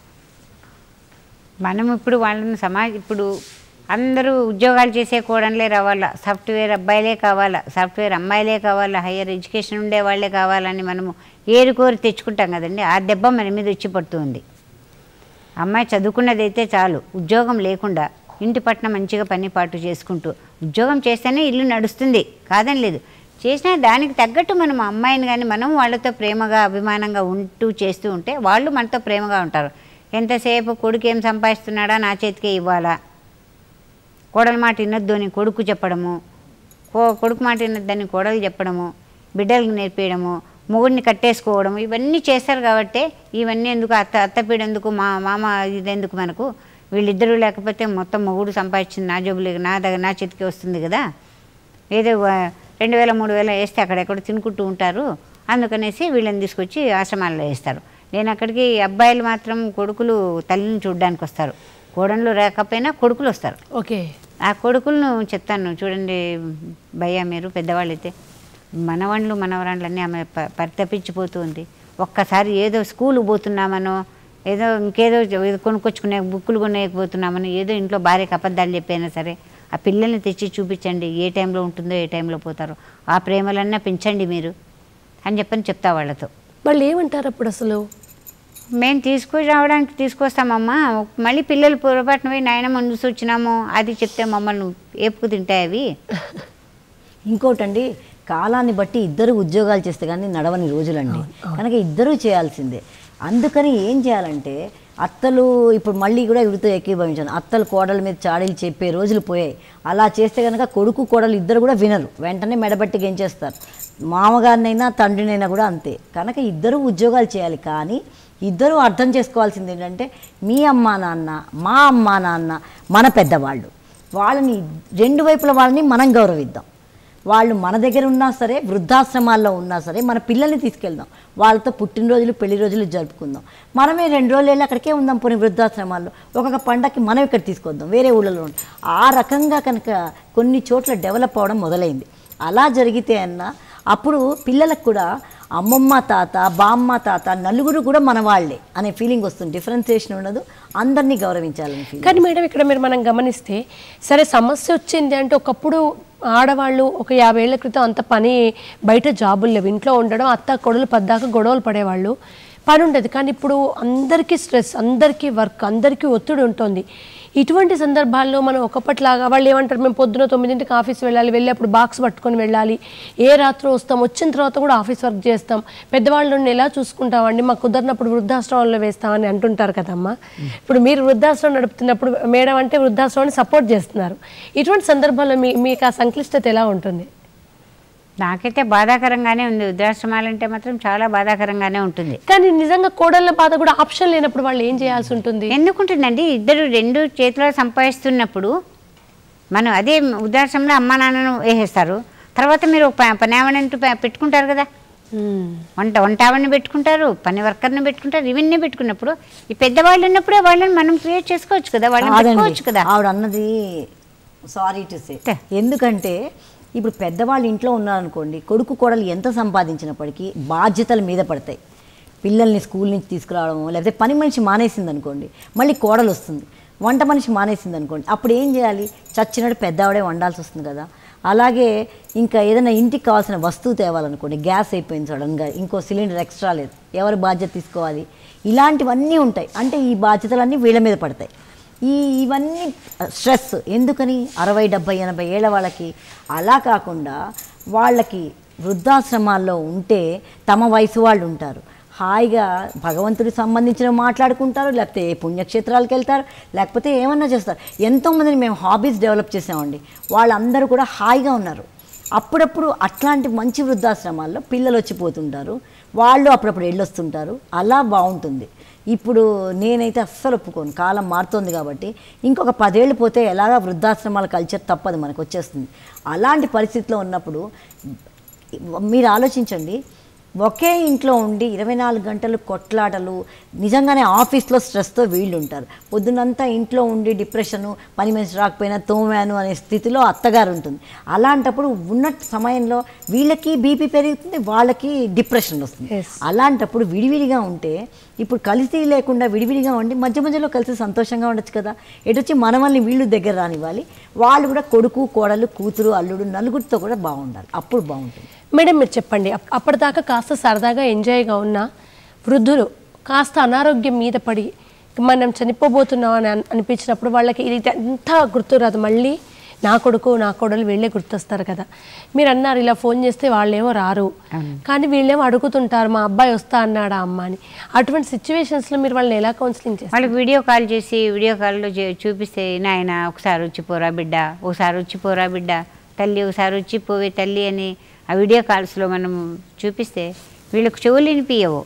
మనం ఇప్పుడు వాళ్ళని సమాజ ఇప్పుడు అందరూ ఉద్యోగాలు చేసే కోడన్లే రావాలా సాఫ్ట్వేర్ అబ్బాయిలే కావాలా సాఫ్ట్వేర్ అమ్మాయిలే కావాలా హయ్యర్ ఎడ్యుకేషన్ ఉండే వాళ్ళే కావాలని మనము ఏరుకోరి తెచ్చుకుంటాం కదండి ఆ దెబ్బ మన మీద వచ్చి పడుతుంది అమ్మాయి చదువుకున్నదైతే చాలు ఉద్యోగం లేకుండా ఇంటి పట్ల మంచిగా పని పాటు చేసుకుంటూ ఉద్యోగం చేస్తేనే ఇల్లు నడుస్తుంది కాదని లేదు చేసినా దానికి తగ్గట్టు మనం ఆ అమ్మాయిని కానీ మనం వాళ్ళతో ప్రేమగా అభిమానంగా ఉంటూ చేస్తూ ఉంటే వాళ్ళు మనతో ప్రేమగా ఉంటారు ఎంతసేపు కొడుకు ఏం సంపాదిస్తున్నాడా నా చేతికే ఇవ్వాలా కోడల మాట వినొద్దు అని కొడుకు చెప్పడము కో కొడుకు మాట వినొద్దని కోడలు చెప్పడము బిడ్డలకు నేర్పించడము మొగుడిని కట్టేసుకోవడం ఇవన్నీ చేస్తారు కాబట్టి ఇవన్నీ ఎందుకు అత్త అత్తపీడ ఎందుకు మా మామ ఇదెందుకు మనకు వీళ్ళిద్దరూ లేకపోతే మొత్తం మొగుడు సంపాదించింది నా జబ్బులు నా దగ్గర నా చేతికి వస్తుంది కదా ఏదో ఆ, రెండు వేల మూడు వేల వేస్తే అక్కడెక్కడ తినుకుంటూ ఉంటారు అందుకనేసి వీళ్ళని తీసుకొచ్చి ఆశ్రమాల్లో వేస్తారు నేను అక్కడికి అబ్బాయిలు మాత్రం కొడుకులు తల్లిని చూడడానికి వస్తారు కోడళ్ళు రాకపోయినా కొడుకులు వస్తారు ఓకే ఆ కొడుకులను చెప్తాను చూడండి భయ్య మీరు పెద్దవాళ్ళైతే మనవాళ్ళు మనవరాళ్ళన్నీ ఆమె ప- పరితపించిపోతూ ఉంది ఒక్కసారి ఏదో స్కూల్ పోతున్నామనో ఏదో ఇంకేదో ఏదో కొనుక్కొచ్చుకునే బుక్కులు కొనేయకపోతున్నామని ఏదో ఇంట్లో భార్యకి అబద్ధాలు చెప్పైనా సరే ఆ పిల్లల్ని తెచ్చి చూపించండి ఏ టైంలో ఉంటుందో ఏ టైంలో పోతారో ఆ ప్రేమలన్నా పెంచండి మీరు అని చెప్పని చెప్తా వాళ్ళతో వాళ్ళు ఏమంటారు అప్పుడు అసలు మేము తీసుకుని రావడానికి తీసుకొస్తామమ్మా మళ్ళీ పిల్లలు పొరపాటున పోయి నాయనమ్మ చూసి వచ్చినాము అది చెప్తే మమ్మల్ని ఏపుకు తింటాయి అవి ఇంకోటండి కాలాన్ని బట్టి ఇద్దరు ఉద్యోగాలు చేస్తే కానీ నడవని రోజులండి కనుక ఇద్దరూ చేయాల్సిందే అందుకని ఏం చేయాలంటే అత్తలు ఇప్పుడు మళ్ళీ కూడా వీటితో ఏకీభవించాను అత్తలు కోడల మీద చాడీలు చెప్పే రోజులు పోయాయి అలా చేస్తే కనుక కొడుకు కోడలు ఇద్దరు కూడా వినరు వెంటనే మెడబట్టి గెంచేస్తారు మామగారినైనా తండ్రినైనా కూడా అంతే కనుక ఇద్దరు ఉద్యోగాలు చేయాలి కానీ ఇద్దరూ అర్థం చేసుకోవాల్సింది ఏంటంటే మీ అమ్మా నాన్న మా అమ్మా నాన్న మన పెద్దవాళ్ళు వాళ్ళని రెండు వైపుల వాళ్ళని మనం గౌరవిద్దాం వాళ్ళు మన దగ్గర ఉన్నా సరే వృద్ధాశ్రమాల్లో ఉన్నా సరే మన పిల్లల్ని తీసుకెళ్దాం వాళ్ళతో పుట్టినరోజులు పెళ్లి రోజులు జరుపుకుందాం మనమే రెండు రోజులు వెళ్ళి అక్కడికే ఉందాం పోనీ వృద్ధాశ్రమాల్లో ఒక్కొక్క పండగకి మనం ఇక్కడ తీసుకొద్దాం వేరే ఊళ్ళలో ఉండి ఆ రకంగా కనుక కొన్ని చోట్ల డెవలప్ అవడం మొదలైంది అలా జరిగితే అన్న అప్పుడు పిల్లలకు కూడా అమ్మమ్మ తాత బామ్మ తాత నలుగురు కూడా మన వాళ్ళే అనే ఫీలింగ్ వస్తుంది డిఫరెన్సియేషన్ ఉండదు అందరినీ గౌరవించాలని ఫీలింగ్ కానీ మేడం ఇక్కడ మీరు మనం గమనిస్తే సరే సమస్య వచ్చింది అంటే ఒకప్పుడు ఆడవాళ్ళు ఒక యాభై ఏళ్ల క్రితం అంత పని బయట జాబులు లేవు ఇంట్లో ఉండడం అత్త కొడులు పద్దాక గొడవలు పడేవాళ్ళు పని ఉండేది కానీ ఇప్పుడు అందరికీ స్ట్రెస్ అందరికీ వర్క్ అందరికీ ఒత్తిడి ఉంటుంది ఇటువంటి సందర్భాల్లో మనం ఒకప్పటిలాగా వాళ్ళు ఏమంటారు మేము పొద్దున తొమ్మిదింటికి ఆఫీస్ వెళ్ళాలి వెళ్ళి అప్పుడు బాక్స్ పట్టుకొని వెళ్ళాలి ఏ రాత్రి వస్తాం వచ్చిన తర్వాత కూడా ఆఫీస్ వర్క్ చేస్తాం పెద్దవాళ్ళని ఎలా చూసుకుంటామండి మాకు కుదరినప్పుడు వృద్ధాశ్రమంలో వేస్తామని అంటుంటారు కదమ్మా ఇప్పుడు మీరు వృద్ధాశ్రమం నడుపుతున్నప్పుడు మేడం అంటే వృద్ధాశ్రమాన్ని సపోర్ట్ చేస్తున్నారు ఇటువంటి సందర్భాల్లో మీ మీకు ఆ సంక్లిష్టత ఎలా ఉంటుంది నాకైతే బాధాకరంగానే ఉంది వృద్ధాశ్రమాలంటే మాత్రం చాలా బాధాకరంగానే ఉంటుంది కానీ నిజంగా కోడళ్ళ బాధ కూడా ఆప్షన్ లేనప్పుడు వాళ్ళు ఏం చేయాల్సి ఉంటుంది ఎందుకుంటుందండి ఇద్దరు రెండు చేతిలో సంపాదిస్తున్నప్పుడు మనం అదే వృద్ధాశ్రమంలో అమ్మా నాన్నను వేసేస్తారు తర్వాత మీరు ఒక ప- పని ఆవిడంటూ పె- పెట్టుకుంటారు కదా మ్మ్. వంట వంట ఆవిడని పెట్టుకుంటారు పని వర్కర్ని పెట్టుకుంటారు ఇవన్నీ పెట్టుకున్నప్పుడు ఈ పెద్దవాళ్ళు ఉన్నప్పుడే వాళ్ళని మనం క్రియేట్ చేసుకోవచ్చు కదా వాళ్ళని కాదండి. పెట్టుకోవచ్చు కదా ఆవిడ అన్నది సారీ టు సే తే. ఎందుకంటే ఇప్పుడు పెద్దవాళ్ళు ఇంట్లో ఉన్నారనుకోండి కొడుకు కోడలు ఎంత సంపాదించినప్పటికీ బాధ్యతల మీద పడతాయి పిల్లల్ని స్కూల్ నుంచి తీసుకురావడం లేకపోతే పని మనిషి మానేసింది అనుకోండి మళ్ళీ కోడలు వస్తుంది వంట మనిషి మానేసింది అనుకోండి అప్పుడు ఏం చేయాలి చచ్చినట్టు పెద్దవాడే వండాల్సి వస్తుంది కదా అలాగే ఇంకా ఏదైనా ఇంటికి కావాల్సిన వస్తువు తేవాలనుకోండి గ్యాస్ అయిపోయింది సడన్గా ఇంకో సిలిండర్ ఎక్స్ట్రా లేదు ఎవరు బాధ్యత తీసుకోవాలి ఇలాంటివన్నీ ఉంటాయి అంటే ఈ బాధ్యతలన్నీ వీళ్ళ మీద పడతాయి ఈ ఇవన్నీ స్ట్రెస్ ఎందుకని అరవై డెబ్బై ఎనభై ఏళ్ళ వాళ్ళకి అలా కాకుండా వాళ్ళకి వృద్ధాశ్రమాల్లో ఉంటే తమ వయసు వాళ్ళు ఉంటారు హాయిగా భగవంతుడికి సంబంధించిన మాట్లాడుకుంటారు లేకపోతే ఏ పుణ్యక్షేత్రాలకు వెళ్తారు లేకపోతే ఏమన్నా చేస్తారు ఎంతోమందిని మేము హాబీస్ డెవలప్ చేసామండి వాళ్ళందరూ కూడా హాయిగా ఉన్నారు అప్పుడప్పుడు అట్లాంటి మంచి వృద్ధాశ్రమాల్లో పిల్లలు వచ్చిపోతుంటారు వాళ్ళు అప్పుడప్పుడు వెళ్ళొస్తుంటారు అలా బాగుంటుంది ఇప్పుడు నేనైతే అస్సలు ఒప్పుకోను కాలం మారుతోంది కాబట్టి ఇంకొక పదేళ్ళు పోతే ఎలాగా వృద్ధాశ్రమాల కల్చర్ తప్పదు మనకు వచ్చేస్తుంది అలాంటి పరిస్థితిలో ఉన్నప్పుడు మీరు ఆలోచించండి ఒకే ఇంట్లో ఉండి ఇరవై నాలుగు గంటలు కొట్లాటలు నిజంగానే ఆఫీస్లో స్ట్రెస్తో వీళ్ళు ఉంటారు పొద్దునంతా ఇంట్లో ఉండి డిప్రెషను పని మనిషి రాకపోయినా తోమాను అనే స్థితిలో అత్తగారు ఉంటుంది అలాంటప్పుడు ఉన్న సమయంలో వీళ్ళకి బీపీ పెరుగుతుంది వాళ్ళకి డిప్రెషన్ వస్తుంది Yes. అలాంటప్పుడు విడివిడిగా ఉంటే ఇప్పుడు కలిసి లేకుండా విడివిడిగా ఉండి మధ్య మధ్యలో కలిసి సంతోషంగా ఉండొచ్చు కదా ఎటొచ్చి మనవల్ని వీళ్ళు దగ్గర రానివ్వాలి వాళ్ళు కూడా కొడుకు కోడలు కూతురు అల్లుడు నలుగురితో కూడా బాగుండాలి అప్పుడు బాగుంటుంది మేడం మీరు చెప్పండి అప్- అప్పటిదాకా కాస్త సరదాగా ఎంజాయ్గా ఉన్న వృద్ధులు కాస్త అనారోగ్యం మీద పడి మనం చనిపోబోతున్నాం అని అన్- అనిపించినప్పుడు వాళ్ళకి ఇది ఎంత గుర్తురాదు మళ్ళీ నా కొడుకు నా కోడలు వీళ్ళే గుర్తొస్తారు కదా మీరు అన్నారు ఇలా ఫోన్ చేస్తే వాళ్ళేమో రారు కానీ వీళ్ళేమో అడుగుతుంటారు మా అబ్బాయి వస్తా అన్నాడా అమ్మ అని అటువంటి సిచ్యువేషన్స్లో మీరు వాళ్ళని ఎలా కౌన్సిలింగ్ చేస్తారు వాళ్ళకి వీడియో కాల్ చేసి వీడియో కాల్లో చే- చూపిస్తే నాయన ఒకసారి వచ్చిపోరా బిడ్డ ఒకసారి వచ్చిపోరా బిడ్డ తల్లి ఒకసారి వచ్చిపోవే తల్లి అని ఆ వీడియో కాల్స్లో మనం చూపిస్తే వీళ్ళకి చెవులు వినిపించవు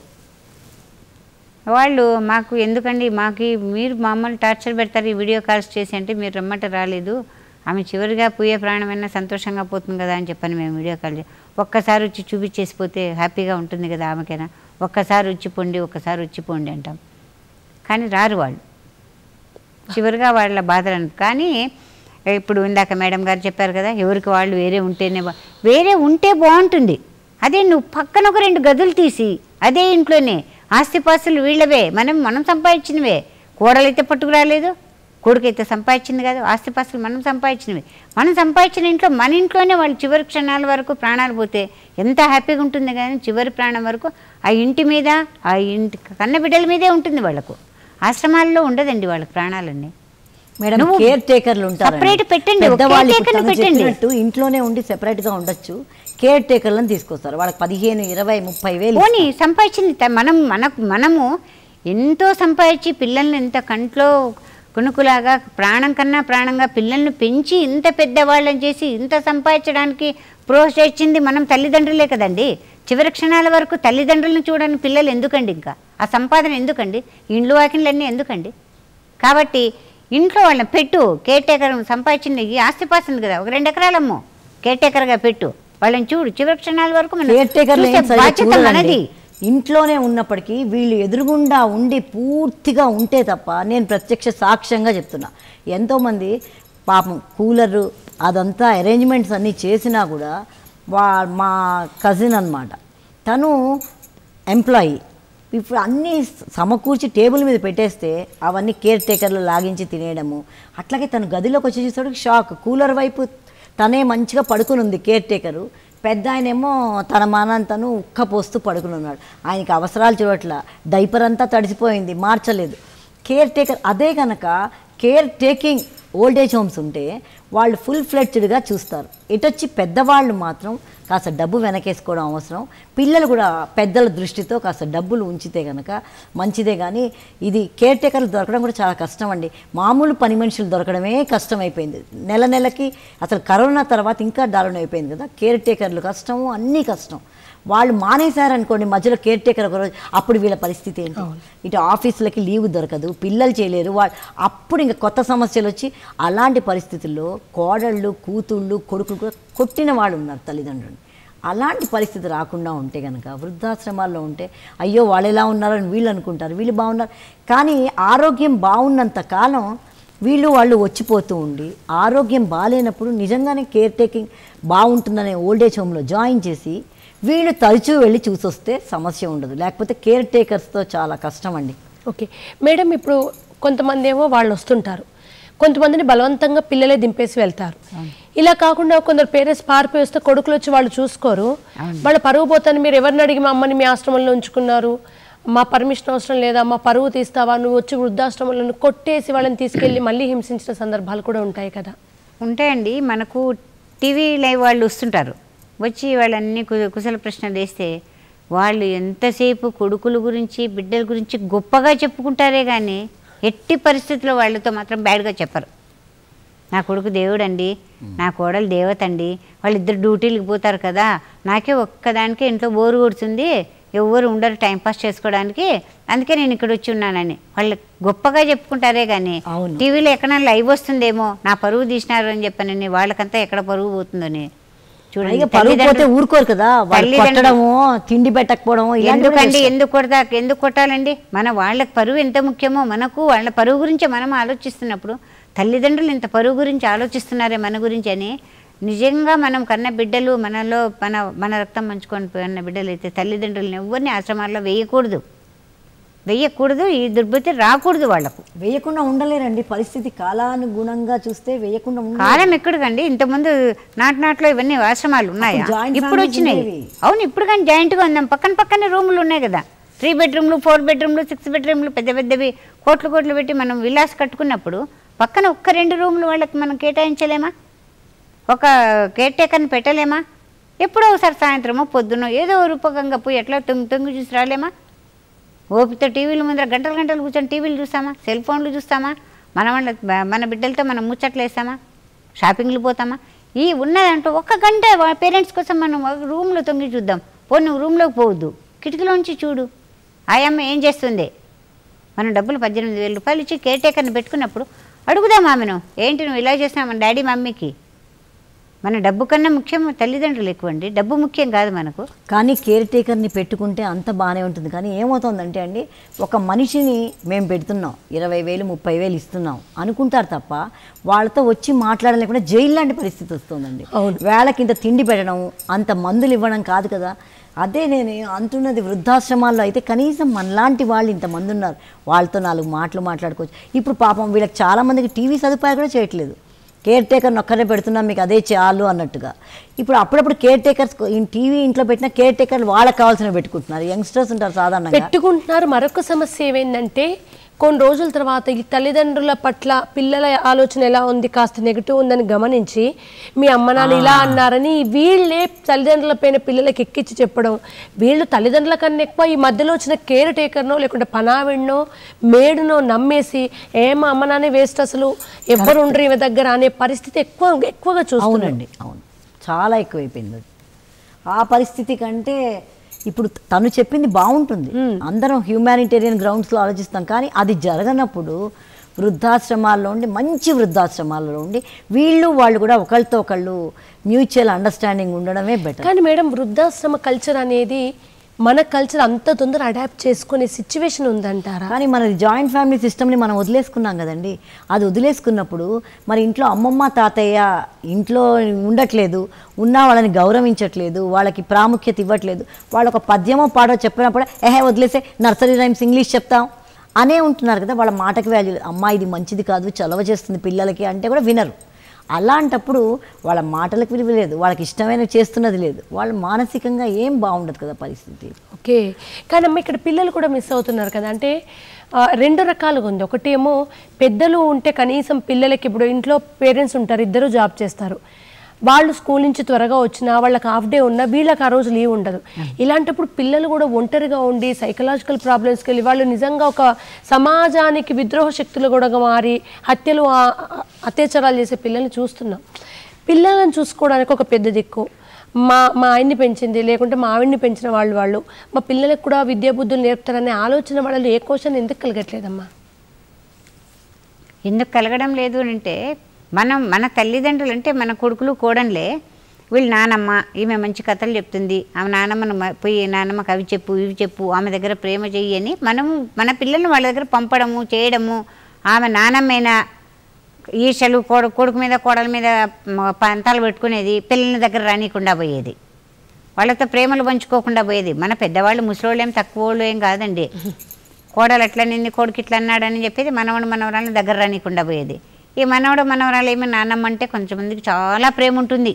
వాళ్ళు మాకు ఎందుకండి మాకు ఈ- మీరు మమ్మల్ని టార్చర్ పెడతారు ఈ వీడియో కాల్స్ చేసి అంటే మీరు రమ్మంట రాలేదు ఆమె చివరిగా పోయే ప్రాణమైనా సంతోషంగా పోతుంది కదా అని చెప్పని మేము వీడియో కాల్ చే- ఒక్కసారి వచ్చి చూపించేసి పోతే హ్యాపీగా ఉంటుంది కదా ఆమెకైనా ఒక్కసారి వచ్చి పొండి ఒక్కసారి వచ్చి పొండి అంటాం కానీ రారు వాళ్ళు చివరిగా వాళ్ళ బాధలను కానీ ఇప్పుడు ఇందాక మేడం గారు చెప్పారు కదా ఎవరికి వాళ్ళు వేరే ఉంటేనే బా వేరే ఉంటే బాగుంటుంది అదే నువ్వు పక్కన ఒక రెండు గదులు తీసి అదే ఇంట్లోనే ఆస్తిపాస్తులు వీళ్ళవే మనం మనం సంపాదించినవే కోడలైతే పట్టుకురాలేదు కొడుకైతే సంపాదించింది కదా ఆస్తిపాస్తులు మనం సంపాదించినవి మనం సంపాదించిన ఇంట్లో మన ఇంట్లోనే వాళ్ళు చివరి క్షణాల వరకు ప్రాణాలు పోతే ఎంత హ్యాపీగా ఉంటుంది కానీ చివరి ప్రాణం వరకు ఆ ఇంటి మీద ఆ ఇంటి కన్న బిడ్డల మీదే ఉంటుంది వాళ్ళకు ఆశ్రమాల్లో ఉండదండి వాళ్ళకి ప్రాణాలన్నీ మేడం నువ్వు కేర్ టేకర్లు ఉంటారు separate పెట్టండి, ఒక పెద్దవాళ్ళు caretaker ఇప్పుడు ని తను పెట్టండి. చెప్పినట్టు ఇంట్లోనే ఉండి సెపరేట్ గా ఉండొచ్చు కేర్ టేకర్లను తీసుకొస్తారు వాళ్ళకి పదిహేను ఇరవై ముప్పై వేలు పోనీ సంపాదించింది త- మనం మనకు మనము ఎంతో సంపాదించి పిల్లల్ని ఎంత కంట్లో కునుకులాగా ప్రాణం కన్నా ప్రాణంగా పిల్లల్ని పెంచి ఇంత పెద్దవాళ్ళని చేసి ఇంత సంపాదించడానికి ప్రోత్సహించింది మనం తల్లిదండ్రులే కదండి చివరి క్షణాల వరకు తల్లిదండ్రులను చూడని పిల్లలు ఎందుకండి ఇంకా ఆ సంపాదన ఎందుకండి ఇండ్లు వాకిన్లన్నీ ఎందుకండి కాబట్టి ఇంట్లో వాళ్ళని పెట్టు కేర్ టేకర్ సంపాదించింది ఈ ఆస్తిపాస్తుంది కదా ఒక రెండు ఎకరాలమ్ము కేర్ టేకర్గా పెట్టు వాళ్ళని చూడు చివరి క్షణాల వరకు మనం కేర్ టేకర్లు చూసే ఏం సరిగ్గా బాధ్యత చూడరండి. మనది ఇంట్లోనే ఉన్నప్పటికీ వీళ్ళు ఎదురుగుండా ఉండి పూర్తిగా ఉంటే తప్ప నేను ప్రత్యక్ష సాక్ష్యంగా చెప్తున్నా ఎంతోమంది పాపం కూలరు అదంతా అరేంజ్మెంట్స్ అన్నీ చేసినా కూడా వా మా కజిన్ అన్నమాట తను ఎంప్లాయీ ఇప్పుడు అన్నీ సమకూర్చి టేబుల్ మీద పెట్టేస్తే అవన్నీ కేర్ టేకర్లు లాగించి తినేయడము అట్లాగే తను గదిలోకి వచ్చి చూసేవాడికి షాక్ కూలర్ వైపు తనే మంచిగా పడుకుని ఉంది కేర్ టేకరు పెద్ద ఆయనేమో తన మానాన్ని తను ఉక్క పోస్తూ పడుకుని ఉన్నాడు ఆయనకి అవసరాలు చూడట్ల డైపర్ అంతా తడిసిపోయింది మార్చలేదు కేర్ టేకర్ అదే కనుక కేర్ టేకింగ్ ఓల్డేజ్ హోమ్స్ ఉంటే వాళ్ళు ఫుల్ ఫ్లెడ్జ్డ్గా చూస్తారు ఇటొచ్చి పెద్దవాళ్ళు మాత్రం కాస్త డబ్బు వెనకేసుకోవడం అవసరం పిల్లలు కూడా పెద్దల దృష్టితో కాస్త డబ్బులు ఉంచితే కనుక మంచిదే కానీ ఇది కేర్ టేకర్లు దొరకడం కూడా చాలా కష్టం అండి మామూలు పని మనుషులు దొరకడమే కష్టం అయిపోయింది నెల నెలకి అసలు కరోనా తర్వాత ఇంకా దారుణం అయిపోయింది కదా కేర్ టేకర్లు కష్టము అన్నీ కష్టం వాళ్ళు మానేశారనుకోండి మధ్యలో కేర్ టేకర్ ఒకరోజు అప్పుడు వీళ్ళ పరిస్థితి ఏంటి ఇటు ఆఫీసులకి లీవ్ దొరకదు పిల్లలు చేయలేరు వాళ్ళు అప్పుడు ఇంకా కొత్త సమస్యలు వచ్చి అలాంటి పరిస్థితుల్లో కోడళ్ళు కూతుళ్ళు కొడుకులు కూడా కొట్టిన వాళ్ళు ఉన్నారు తల్లిదండ్రులు అలాంటి పరిస్థితి రాకుండా ఉంటే కనుక వృద్ధాశ్రమాల్లో ఉంటే అయ్యో వాళ్ళు ఎలా ఉన్నారో అని వీళ్ళు అనుకుంటారు వీళ్ళు బాగున్నారు కానీ ఆరోగ్యం బాగున్నంత కాలం వీళ్ళు వాళ్ళు వచ్చిపోతూ ఉండి ఆరోగ్యం బాగాలేనప్పుడు నిజంగానే కేర్ టేకింగ్ బాగుంటుందనే ఓల్డేజ్ హోమ్లో జాయిన్ చేసి వీళ్ళు తరచూ వెళ్ళి చూసొస్తే సమస్య ఉండదు లేకపోతే కేర్ టేకర్స్తో చాలా కష్టం అండి ఓకే మేడం ఇప్పుడు కొంతమంది ఏమో వాళ్ళు వస్తుంటారు కొంతమందిని బలవంతంగా పిల్లలే దింపేసి వెళ్తారు ఇలా కాకుండా కొందరు పేరెంట్స్ పారిపోయి వస్తే కొడుకులు వచ్చి వాళ్ళు చూసుకోరు వాళ్ళ పరువు పోతాను మీరు ఎవరిని అడిగి మా అమ్మని మీ ఆశ్రమంలో ఉంచుకున్నారు మా పర్మిషన్ అవసరం లేదా మా పరువు తీస్తావా నువ్వు వచ్చి వృద్ధాశ్రమంలో కొట్టేసి వాళ్ళని తీసుకెళ్ళి మళ్ళీ హింసించిన సందర్భాలు కూడా ఉంటాయి కదా ఉంటాయండి మనకు టీవీ లైవ్ వాళ్ళు వస్తుంటారు వచ్చి వాళ్ళన్ని కు- కుశల ప్రశ్నలు వేస్తే వాళ్ళు ఎంతసేపు కొడుకుల గురించి బిడ్డల గురించి గొప్పగా చెప్పుకుంటారే కానీ ఎట్టి పరిస్థితుల్లో వాళ్ళతో మాత్రం బ్యాడ్గా చెప్పరు నా కొడుకు దేవుడండి నా కోడలు దేవత అండి వాళ్ళిద్దరు డ్యూటీలకు పోతారు కదా నాకే ఒక్కదానికే ఇంట్లో బోరు కొడుతుంది ఎవరు ఉండరు టైంపాస్ చేసుకోవడానికి అందుకే నేను ఇక్కడ వచ్చి ఉన్నానని వాళ్ళు గొప్పగా చెప్పుకుంటారే కానీ అవును. టీవీలో ఎక్కడ లైవ్ వస్తుందేమో నా పరువు తీసినారు అని చెప్పనని వాళ్ళకంతా ఎక్కడ పరువు పోతుందని చూడండి పైగా పరుగు పోతే తల్లిదండ్రులు- ఊరుకోరు కదా వాళ్ళు తల్లిదండ్రులు- కొట్టడము తిండి పెట్టకపోవడము ఇలాంటివి ఎందుకండి ఎందుకు కొడతా ఎందుకు కొట్టాలండి మన వాళ్ళకి పరువు ఎంత ముఖ్యమో మనకు వాళ్ళ పరువు గురించి మనం ఆలోచిస్తున్నప్పుడు తల్లిదండ్రులు ఇంత పరువు గురించి ఆలోచిస్తున్నారే మన గురించి అని నిజంగా మనం కన్న బిడ్డలు మనలో మన మన రక్తం పంచుకొని కన్న బిడ్డలు అయితే తల్లిదండ్రులను ఎవరిని ఆశ్రమాల్లో వేయకూడదు వేయకూడదు ఈ దుర్బుద్ధి రాకూడదు వాళ్ళకు వేయకుండా ఉండలేరండి పరిస్థితి కాలానుగుణంగా చూస్తే వేయకుండా ఉండ కాలం ఎక్కడికండి ఇంతకుముందు నాటు నాట్లో ఇవన్నీ ఆశ్రమాలు ఉన్నాయా అప్పుడు joint ఇప్పుడు families వచ్చినాయి ఉండేవి. అవును ఇప్పుడు కానీ జాయింట్గా ఉందాం పక్కన పక్కనే రూములు ఉన్నాయి కదా త్రీ బెడ్రూమ్లు ఫోర్ బెడ్రూమ్లు సిక్స్ బెడ్రూమ్లు పెద్ద పెద్దవి కోట్లు కోట్లు పెట్టి మనం విలాస్ కట్టుకున్నప్పుడు పక్కన ఒక్క రెండు రూములు వాళ్ళకి మనం కేటాయించలేమా ఒక కేర్ టేకర్ని పెట్టలేమా ఎప్పుడో ఒకసారి సాయంత్రమో పొద్దునో ఏదో రూపకంగా పోయి ఎట్లా తొంగి తొంగి చూసి రాలేమా ఓపితో టీవీల ముందర గంటలు గంటలు కూర్చొని టీవీలు చూస్తామా సెల్ ఫోన్లు చూస్తామా మన వాళ్ళ మన బిడ్డలతో మనం ముచ్చట్లు వేస్తామా షాపింగ్లు పోతామా ఈ ఉన్నదంటూ ఒక గంట పేరెంట్స్ కోసం మనం రూమ్లో తొంగి చూద్దాం పో నువ్వు రూమ్లోకి పోవద్దు కిటికీలోంచి చూడు ఆయమ్మ ఏం చేస్తుంది మనం డబ్బులు పద్దెనిమిది వేల రూపాయలు ఇచ్చి కేర్ టేకర్ని పెట్టుకున్నప్పుడు అడుగుదాం ఆమెను ఏంటి నువ్వు ఇలా చేస్తున్నావు మన డాడీ మమ్మీకి మన డబ్బు కన్నా ముఖ్యం తల్లిదండ్రులు ఎక్కువ అండి డబ్బు ముఖ్యం కాదు మనకు కానీ కేర్ టేకర్ని పెట్టుకుంటే అంత బాగానే ఉంటుంది కానీ ఏమవుతుందంటే అండి ఒక మనిషిని మేము పెడుతున్నాం ఇరవై వేలు ముప్పై వేలు ఇస్తున్నాం అనుకుంటారు తప్ప వాళ్ళతో వచ్చి మాట్లాడలేకుండా జైలు లాంటి పరిస్థితి వస్తుందండి అవును. వేళకి ఇంత తిండి పెట్టడం అంత మందులు ఇవ్వడం కాదు కదా అదే నేను అంటున్నది వృద్ధాశ్రమాల్లో అయితే కనీసం మనలాంటి వాళ్ళు ఇంతమంది ఉన్నారు వాళ్ళతో నాలుగు మాటలు మాట్లాడుకోవచ్చు ఇప్పుడు పాపం వీళ్ళకి చాలామందికి టీవీ సదుపాయాలు కూడా చేయట్లేదు కేర్ టేకర్ని ఒక్కరే పెడుతున్నాం మీకు అదే చాలు అన్నట్టుగా ఇప్పుడు అప్పుడప్పుడు కేర్ టేకర్స్ టీవీ ఇంట్లో పెట్టిన కేర్ టేకర్ వాళ్ళకి కావాల్సినవి పెట్టుకుంటున్నారు యంగ్స్టర్స్ ఉంటారు సాధారణంగా పెట్టుకుంటున్నారు మరొక సమస్య ఏమైందంటే కొన్ని రోజుల తర్వాత ఈ తల్లిదండ్రుల పట్ల పిల్లల ఆలోచన ఎలా ఉంది కాస్త నెగిటివ్ ఉందని గమనించి మీ అమ్మ నాన్న ఇలా అన్నారని వీళ్ళే తల్లిదండ్రుల పైన పిల్లలకి ఎక్కించి చెప్పడం వీళ్ళు తల్లిదండ్రుల కన్నా ఎక్కువ ఈ మధ్యలో వచ్చిన కేర్ టేకర్నో లేకుంటే పనావిడ్నో మేడునో నమ్మేసి ఏమో అమ్మ నాన్నే వేస్ట్ అసలు ఎవ్వరు ఉండరు ఈమె దగ్గర అనే పరిస్థితి ఎక్కువ ఎక్కువగా చూస్తున్నాం అవునండి అవును చాలా ఎక్కువైపోయింది అది ఆ పరిస్థితి కంటే ఇప్పుడు తను చెప్పింది బాగుంటుంది అందరం హ్యూమానిటేరియన్ గ్రౌండ్స్లో ఆలోచిస్తాం కానీ అది జరగనప్పుడు వృద్ధాశ్రమాల్లో ఉండి మంచి వృద్ధాశ్రమాల్లో ఉండి వీళ్ళు వాళ్ళు కూడా ఒకళ్ళతో ఒకళ్ళు మ్యూచువల్ అండర్స్టాండింగ్ ఉండడమే బెటర్ కానీ మేడం వృద్ధాశ్రమ కల్చర్ అనేది మన కల్చర్ అంత తొందర అడాప్ట్ చేసుకునే సిచ్యువేషన్ ఉందంటారా కానీ మనది జాయింట్ ఫ్యామిలీ సిస్టమ్ని మనం వదిలేసుకున్నాం కదండి అది వదిలేసుకున్నప్పుడు మరి ఇంట్లో అమ్మమ్మ తాతయ్య ఇంట్లో ఉండట్లేదు ఉన్నా వాళ్ళని గౌరవించట్లేదు వాళ్ళకి ప్రాముఖ్యత ఇవ్వట్లేదు వాళ్ళు ఒక పద్యమో పాడో చెప్పినప్పుడు ఏహే వదిలేసే నర్సరీ రైమ్స్ ఇంగ్లీష్ చెప్తాం అనే ఉంటున్నారు కదా వాళ్ళ మాటకి వాల్యూ లేదు. అమ్మా ఇది మంచిది కాదు చలవ చేస్తుంది పిల్లలకి అంటే కూడా వినరు అలాంటప్పుడు వాళ్ళ మాటలకు విలువ లేదు వాళ్ళకి ఇష్టమైన చేస్తున్నది లేదు వాళ్ళు మానసికంగా ఏం బాగుండదు కదా పరిస్థితి ఓకే కానీ అమ్మ ఇక్కడ పిల్లలు కూడా మిస్ అవుతున్నారు కదా అంటే ఆ, రెండు రకాలుగా ఉంది ఒకటేమో పెద్దలు ఉంటే కనీసం పిల్లలకి ఇప్పుడు ఇంట్లో పేరెంట్స్ ఉంటారు ఇద్దరు జాబ్ చేస్తారు వాళ్ళు స్కూల్ నుంచి త్వరగా వచ్చినా వాళ్ళకి హాఫ్ డే ఉన్నా వీళ్ళకి ఆ రోజు లీవ్ ఉండదు ఇలాంటప్పుడు పిల్లలు కూడా ఒంటరిగా ఉండి సైకలాజికల్ ప్రాబ్లమ్స్కి వెళ్ళి వాళ్ళు నిజంగా ఒక సమాజానికి విద్రోహ శక్తులు కూడా మారి హత్యలు ఆ- ఆ- అత్యాచారాలు చేసే పిల్లల్ని చూస్తున్నాం పిల్లలను చూసుకోవడానికి ఒక పెద్ద దిక్కు మా మా ఆయన్ని పెంచింది లేకుంటే మా ఆవిడ్ని పెంచిన వాళ్ళు వాళ్ళు మా పిల్లలకు కూడా విద్యా బుద్ధులు నేర్పుతారనే ఆలోచన వాళ్ళలో ఏ క్వశ్చన్ ఎందుకు కలగట్లేదమ్మా ఎందుకు కలగడం లేదు అని అంటే మనం మన తల్లిదండ్రులు అంటే మన కొడుకులు కోడన్లే వీళ్ళు నానమ్మ ఈమె మంచి కథలు చెప్తుంది ఆమె నానమ్మను మ- పోయి నానమ్మకి అవి చెప్పు ఇవి చెప్పు ఆమె దగ్గర ప్రేమ చెయ్యి అని మనము మన పిల్లల్ని వాళ్ళ దగ్గర పంపడము చేయడము ఆమె నానమ్మైనా ఈషలు కొడు కొడుకు మీద కోడల మీద మ- పంతాలు పెట్టుకునేది పిల్లల దగ్గర రానికుండా పోయేది వాళ్ళతో ప్రేమలు పంచుకోకుండా పోయేది మన పెద్దవాళ్ళు ముసలోళ్ళు ఏం తక్కువ వాళ్ళు ఏం కాదండి కోడలు అట్లా నిన్ను కొడుకు ఇట్లా అన్నాడని చెప్పేది మనవడు మనవరాలను దగ్గర రానికుండా పోయేది ఈ మనవడు మనవరాలు ఏమో నాన్నమ్మ అంటే కొంచెమందికి చాలా ప్రేమ ఉంటుంది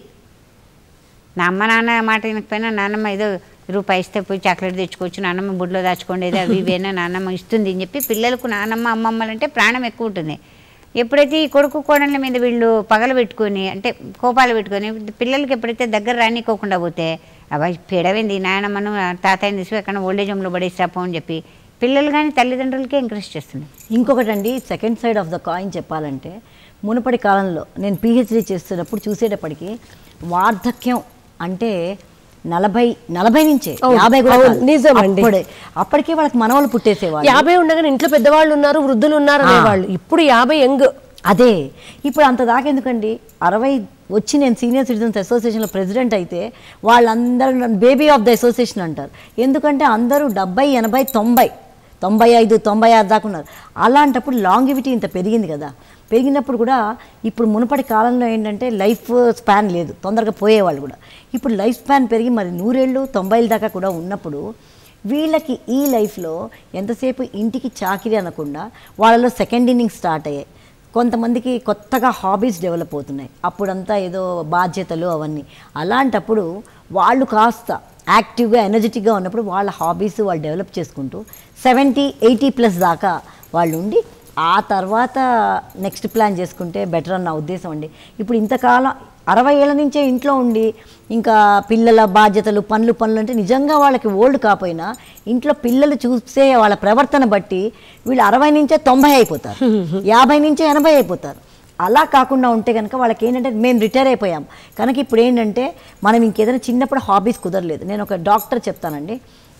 నా అమ్మ నాన్న మాట వినకపోయినా నాన్నమ్మ ఏదో రూపాయి ఇస్తే పోయి చాక్లెట్ తెచ్చుకోవచ్చు నాన్నమ్మ బుడ్లో దాచుకోండేది అవి ఇవేనా నాన్నమ్మ ఇస్తుంది అని చెప్పి పిల్లలకు నాన్నమ్మ అమ్మమ్మలంటే ప్రాణం ఎక్కువ ఉంటుంది ఎప్పుడైతే ఈ కొడుకు కోడళ్ళ మీద వీళ్ళు పగలు పెట్టుకొని అంటే కోపాలు పెట్టుకొని పిల్లలకి ఎప్పుడైతే దగ్గర రానికోకుండా పోతే అబ్బాయి పిడవింది నాయనమ్మను తాతయ్యని తీసుకు ఎక్కడ ఓల్డేజ్ హోమ్లో పడేస్తాపో అని చెప్పి పిల్లలు కానీ తల్లిదండ్రులకే ఎంకరేజ్ చేస్తున్నారు ఇంకొకటండి second side of the coin చెప్పాలంటే మునుపటి కాలంలో నేను పిహెచ్డి చేస్తున్నప్పుడు చూసేటప్పటికి వార్ధక్యం అంటే నలభై నలభై నుంచే అవును, యాభై కూడా అవును, కాదు. నిజమండి. అప్పుడే అప్పటికే వాళ్ళకి మనవలు పుట్టేసేవాళ్ళు యాభై ఉండగానే ఇంట్లో పెద్దవాళ్ళు ఉన్నారు వృద్ధులు ఉన్నారు అనేవాళ్ళు ఇప్పుడు యాభై యంగ్ అదే ఇప్పుడు అంత దాకా ఎందుకండి అరవై వచ్చి నేను సీనియర్ సిటిజన్స్ అసోసియేషన్లో ప్రెసిడెంట్ అయితే వాళ్ళందరూ నన్ను బేబీ ఆఫ్ ద అసోసియేషన్ అంటారు ఎందుకంటే అందరూ డెబ్బై ఎనభై తొంభై తొంభై ఐదు తొంభై ఆరు దాకా ఉన్నారు అలాంటప్పుడు లాంగివిటీ ఇంత పెరిగింది కదా పెరిగినప్పుడు కూడా ఇప్పుడు మునుపటి కాలంలో ఏంటంటే లైఫ్ స్పాన్ లేదు తొందరగా పోయేవాళ్ళు కూడా ఇప్పుడు లైఫ్ స్పాన్ పెరిగి మరి నూరేళ్ళు తొంభైల దాకా కూడా ఉన్నప్పుడు వీళ్ళకి ఈ లైఫ్లో ఎంతసేపు ఇంటికి చాకిరి అనకుండా వాళ్ళలో సెకండ్ ఇన్నింగ్ స్టార్ట్ అయ్యాయి కొంతమందికి కొత్తగా హాబీస్ డెవలప్ అవుతున్నాయి అప్పుడంతా ఏదో బాధ్యతలు అవన్నీ అలాంటప్పుడు వాళ్ళు కాస్త యాక్టివ్గా ఎనర్జెటిక్గా ఉన్నప్పుడు వాళ్ళ హాబీస్ వాళ్ళు డెవలప్ చేసుకుంటూ సెవెంటీ ఎయిటీ ప్లస్ దాకా వాళ్ళు ఉండి ఆ తర్వాత నెక్స్ట్ ప్లాన్ చేసుకుంటే బెటర్ అన్న ఉద్దేశం అండి ఇప్పుడు ఇంతకాలం అరవై ఏళ్ళ నుంచే ఇంట్లో ఉండి ఇంకా పిల్లల బాధ్యతలు పనులు పనులు అంటే నిజంగా వాళ్ళకి ఓల్డ్ కాపోయినా ఇంట్లో పిల్లలు చూసే వాళ్ళ ప్రవర్తన బట్టి వీళ్ళు అరవై నుంచే తొంభై అయిపోతారు యాభై నుంచే ఎనభై అయిపోతారు అలా కాకుండా ఉంటే కనుక వాళ్ళకి ఏంటంటే మేము రిటైర్ అయిపోయాం కనుక ఇప్పుడు ఏంటంటే మనం ఇంకేదైనా చిన్నప్పుడు హాబీస్ కుదరలేదు నేను ఒక డాక్టర్ చెప్తానండి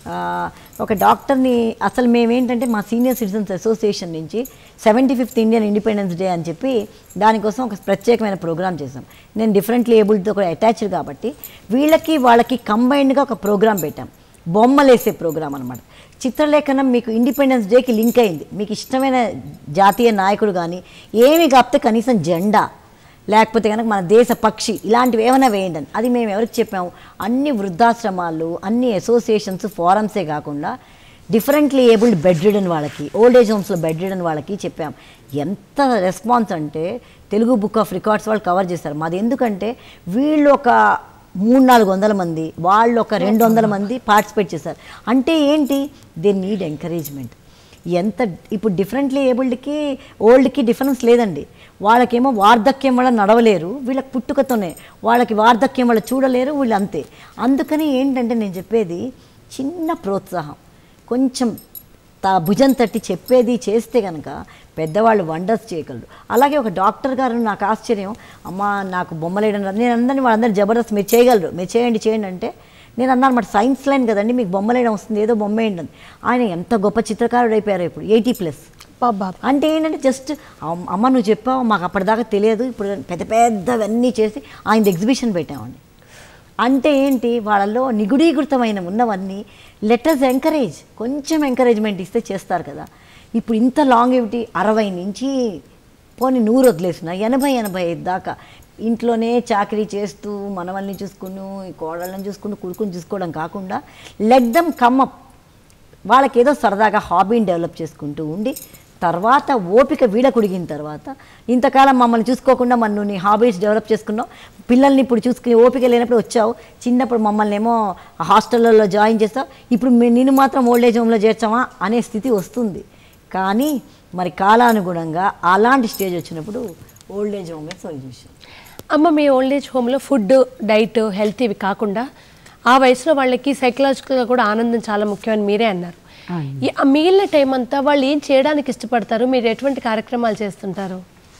ఆ, ఒక డాక్టర్ని అసలు మేమేంటంటే మా సీనియర్ సిటిజన్స్ అసోసియేషన్ నుంచి seventy fifth Indian independence day అని చెప్పి దానికోసం ఒక ప్రత్యేకమైన ప్రోగ్రామ్ చేసాం నేను డిఫరెంట్లీ ఏబుల్తో కూడా అటాచ్డ్ కాబట్టి వీళ్ళకి వాళ్ళకి కంబైన్డ్గా ఒక ప్రోగ్రామ్ పెట్టాం బొమ్మలేసే ప్రోగ్రామ్ అనమాట చిత్రలేఖనం మీకు ఇండిపెండెన్స్ డేకి లింక్ అయింది మీకు ఇష్టమైన జాతీయ నాయకుడు కానీ ఏమి కాకపోతే కనీసం జెండా లేకపోతే కనుక మన దేశ పక్షి ఇలాంటివి ఏమైనా వేయండి అని అది మేము ఎవరికి చెప్పాము అన్ని వృద్ధాశ్రమాలు అన్ని అసోసియేషన్స్ ఫోరమ్సే కాకుండా డిఫరెంట్లీ ఏబుల్డ్ బెడ్ రిడన్ వాళ్ళకి ఓల్డ్ ఏజ్ హోమ్స్లో బెడ్ రిడన్ వాళ్ళకి చెప్పాం ఎంత రెస్పాన్స్ అంటే తెలుగు బుక్ ఆఫ్ రికార్డ్స్ వాళ్ళు కవర్ చేస్తారు మాది ఎందుకంటే వీళ్ళు ఒక మూడు నాలుగు వందల మంది వాళ్ళు ఒక రెండు వందల మంది పార్టిసిపేట్ చేశారు అంటే ఏంటి దే నీడ్ ఎంకరేజ్మెంట్ ఎంత ఇప్పుడు డిఫరెంట్లీ ఏబుల్డ్కి ఓల్డ్కి డిఫరెన్స్ లేదండి వాళ్ళకేమో వార్ధక్యం వల్ల నడవలేరు వీళ్ళకి పుట్టుకతోనే వాళ్ళకి వార్ధక్యం వల్ల చూడలేరు వీళ్ళు అంతే అందుకని ఏంటంటే నేను చెప్పేది చిన్న ప్రోత్సాహం కొంచెం తా భుజం తట్టి చెప్పేది చేస్తే కనుక పెద్దవాళ్ళు వండర్స్ చేయగలరు అలాగే ఒక డాక్టర్ గారు నాకు ఆశ్చర్యం అమ్మా నాకు బొమ్మలేయడం రాదు." నేను అందరినీ వాళ్ళందరూ జబర్దస్త్ మీరు చేయగలరు మీరు చేయండి చేయండి అంటే నేను అన్నాను మాట సైన్స్ లైన్ కదండి మీకు బొమ్మలేయడం వస్తుంది ఏదో బొమ్మ వేయండి అని ఆయన ఎంత గొప్ప చిత్రకారుడు అయిపోయారు ఇప్పుడు ఎయిటీ ప్లస్ బాబా అంటే ఏంటంటే జస్ట్ అమ్- అమ్మ నువ్వు చెప్పావు మాకు అప్పటిదాకా తెలియదు ఇప్పుడు పెద్ద పెద్దవన్నీ చేసి ఆయన ఎగ్జిబిషన్ పెట్టామండి అంటే ఏంటి వాళ్ళలో నిగుడీకృతమైన ఉన్నవన్నీ లెటర్స్ ఎంకరేజ్ కొంచెం ఎంకరేజ్మెంట్ ఇస్తే చేస్తారు కదా ఇప్పుడు ఇంత లాంగివిటీ అరవై నుంచి పోనీ నూరు వదిలేసిన ఎనభై ఎనభై ఐదు దాకా ఇంట్లోనే చాకరీ చేస్తూ మనవల్ని చూసుకుని కోడళ్ళని చూసుకుని కొడుకుని చూసుకోవడం కాకుండా లెట్ దమ్ కమ్మప్ వాళ్ళకి ఏదో సరదాగా హాబీని డెవలప్ చేసుకుంటూ ఉండి తర్వాత ఓపిక వీడ కుడిగిన తర్వాత ఇంతకాలం మమ్మల్ని చూసుకోకుండా మన నువ్వు నీ హాబీస్ డెవలప్ చేసుకున్నావు పిల్లల్ని ఇప్పుడు చూసుకుని ఓపిక లేనప్పుడు వచ్చావు చిన్నప్పుడు మమ్మల్ని ఏమో హాస్టళ్ళలో జాయిన్ చేస్తావు ఇప్పుడు మీ- నిన్ను మాత్రం ఓల్డ్ ఏజ్ హోమ్లో చేర్చామా అనే స్థితి వస్తుంది కానీ మరి కాలానుగుణంగా అలాంటి స్టేజ్ వచ్చినప్పుడు ఓల్డ్ ఏజ్ హోమే సొల్యూషన్ అమ్మ మీ ఓల్డ్ ఏజ్ హోమ్లో ఫుడ్ డైట్ హెల్త్ ఇవి కాకుండా ఆ వయసులో వాళ్ళకి సైకలాజికల్గా కూడా ఆనందం చాలా ముఖ్యమని మీరే అన్నారు ఈ ఆ మిగిలిన టైం అంతా వాళ్ళు ఏం చేయడానికి ఇష్టపడతారు మీరు ఎటువంటి కార్యక్రమాలు చేస్తుంటారు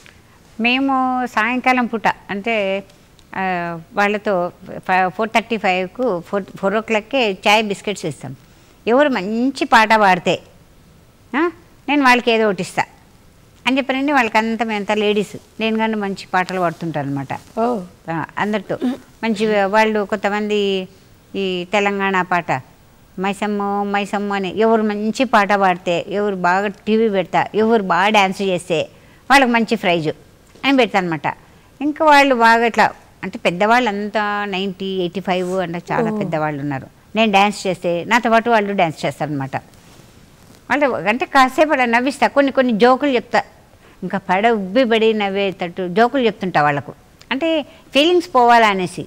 మేము సాయంకాలం పూట అంటే ఆ, వాళ్ళతో ఫోర్ థర్టీ ఫైవ్కు ఫోర్ ఫోర్ ఓ క్లాక్కే చాయ్ బిస్కెట్స్ ఇస్తాం ఎవరు మంచి పాట పాడితే ఆ, నేను వాళ్ళకి ఏదో ఒకటి ఇస్తా అని చెప్పారండి వాళ్ళకి అంత మేమంతా లేడీస్ నేను కానీ మంచి పాటలు పాడుతుంటాను అనమాట ఓ అందరితో మంచి వాళ్ళు కొంతమంది ఈ తెలంగాణ పాట మైసమ్మ మైసమ్మ అని ఎవరు మంచి పాట పాడితే ఎవరు బాగా టీవీ పెడతా ఎవరు బాగా డ్యాన్స్ చేస్తే వాళ్ళకి మంచి ప్రైజు అని పెడతా అనమాట ఇంకా వాళ్ళు బాగా ఇట్లా అంటే పెద్దవాళ్ళు అంతా నైంటీ ఎయిటీ ఫైవ్ అంటే చాలా పెద్దవాళ్ళు ఉన్నారు నేను డ్యాన్స్ చేస్తే నాతో పాటు వాళ్ళు డ్యాన్స్ చేస్తారనమాట వాళ్ళు అంటే కాసేపు అలా నవ్విస్తా కొన్ని కొన్ని జోకులు చెప్తా ఇంకా పడ ఉబ్బి పడి నవ్వేటట్టు జోకులు చెప్తుంటా వాళ్ళకు అంటే ఫీలింగ్స్ పోవాలా అనేసి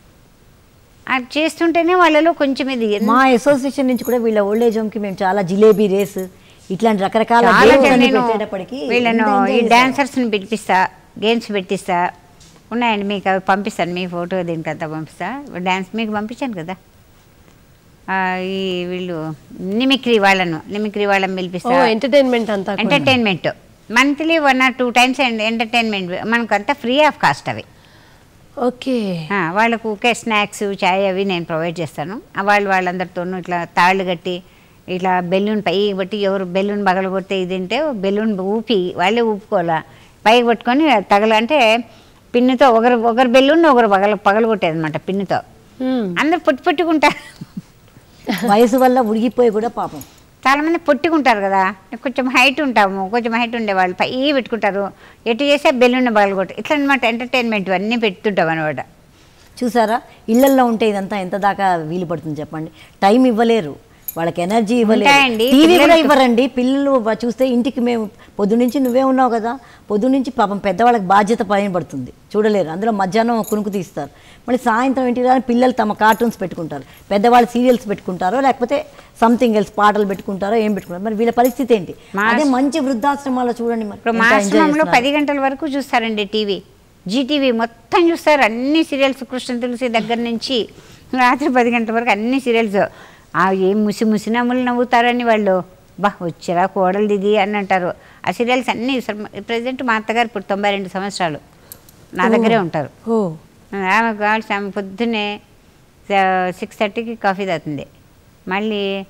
అది చేస్తుంటేనే వాళ్ళలో కొంచెం ఇది ఎంత- మా అసోసియేషన్ నుంచి కూడా వీళ్ళ ఓల్డ్ ఏజ్ హోమ్కి మేము చాలా జిలేబీ రేస్ ఇట్లాంటి రకరకాల చాలా games అన్ని నేను పెట్టేటప్పటికి వీళ్ళను ఎంత enjoy ఈ చేశారు. డాన్సర్స్ని పిలిపిస్తా గేమ్స్ పెట్టిస్తా ఉన్నాయండి మీకు అవి పంపిస్తాను మీ ఫోటో దీనికి అంతా పంపిస్తా డ్యాన్స్ మీకు పంపించాను కదా ఆ, ఈ వీళ్ళు నిమిక్రీ వాళ్ళను నిమిక్రీ వాళ్ళని ఓ పిలిపిస్తా ఎంటర్టైన్మెంట్ అంతా కూడా. Entertainment monthly one or two times entertainment మనకు అంతా ఫ్రీ ఆఫ్ కాస్ట్ అవి ఓకే ఆ, వాళ్ళకు ఊకే స్నాక్స్ చాయ్ అవి నేను ప్రొవైడ్ చేస్తాను ఆ వాళ్ళు వాళ్ళందరితోనూ ఇట్లా తాళ్ళు కట్టి ఇట్లా బెలూన్ పైకి బట్టి ఎవరు బెలూన్ పగలగొడితే ఇది తింటే బెలూన్ ఊపి వాళ్ళే ఊపుకోవాలా పైకి పట్టుకొని తగల అంటే పిన్నుతో ఒకరు ఒకరు బెలూన్ ఒకరు పగల పగలగొట్టేది అనమాట పిన్నుతో మ్మ్. అందరు పొట్టి పొట్టుకుంటారు వయసు వల్ల ఉడిగిపోయి కూడా పాపం చాలామంది పొట్టుకుంటారు కదా కొంచెం హైట్ ఉంటాము కొంచెం హైట్ ఉండేవాళ్ళు పై పెట్టుకుంటారు ఎటు చేస్తే బెలూన్ పగలగొట్టి ఇట్లా అనమాట ఎంటర్టైన్మెంట్ అన్నీ పెడుతుంటాం అనమాట చూసారా ఇళ్లల్లో ఉంటే ఇదంతా ఎంత దాకా వీలు పడుతుంది చెప్పండి టైం ఇవ్వలేరు వాళ్ళకి ఎనర్జీ ఇవ్వలేరు ఉంటాయండి, టీవీ కూడా పిల్లలకి- ఇవ్వరండి పిల్లలు వ- చూస్తే ఇంటికి మేము పొద్దు నుంచి నువ్వే ఉన్నావు కదా పొద్దు నుంచి పాపం పెద్దవాళ్ళకి బాధ్యత పైన పడుతుంది చూడలేరు అందులో మధ్యాహ్నం కునుకు తీస్తారు మళ్ళీ సాయంత్రం ఇంటికి రాని పిల్లలు తమ కార్టూన్స్ పెట్టుకుంటారు పెద్దవాళ్ళు సీరియల్స్ పెట్టుకుంటారో లేకపోతే సంథింగ్ ఎల్స్ పాటలు పెట్టుకుంటారో ఏం పెట్టుకుంటారు మరి వీళ్ళ పరిస్థితి ఏంటి మా- అదే మంచి వృద్ధాశ్రమాల్లో చూడండి మరి ఇప్పుడు ఎంత మా enjoy ఆశ్రమంలో చేస్తున్నారు. పది గంటల వరకు చూస్తారండి టీవీ జీటీవీ మొత్తం చూస్తారు అన్ని సీరియల్స్ కృష్ణ తులసి దగ్గర నుంచి రాత్రి పది గంటల వరకు అన్ని సీరియల్స్ ఆ ఏం ముసి ముసి నవ్వులు నవ్వుతారని వాళ్ళు బా వచ్చిరా కోడలు దిది అని అంటారు ఆ సీరియల్స్ అన్ని ప్రజెంట్ మా అత్తగారు ఇప్పుడు తొంభై రెండు సంవత్సరాలు నా దగ్గరే ఉంటారు ఓ ఆమె కావాల్సి ఆమె పొద్దున్నే సిక్స్ థర్టీకి కాఫీ తాగుతుంది మళ్ళీ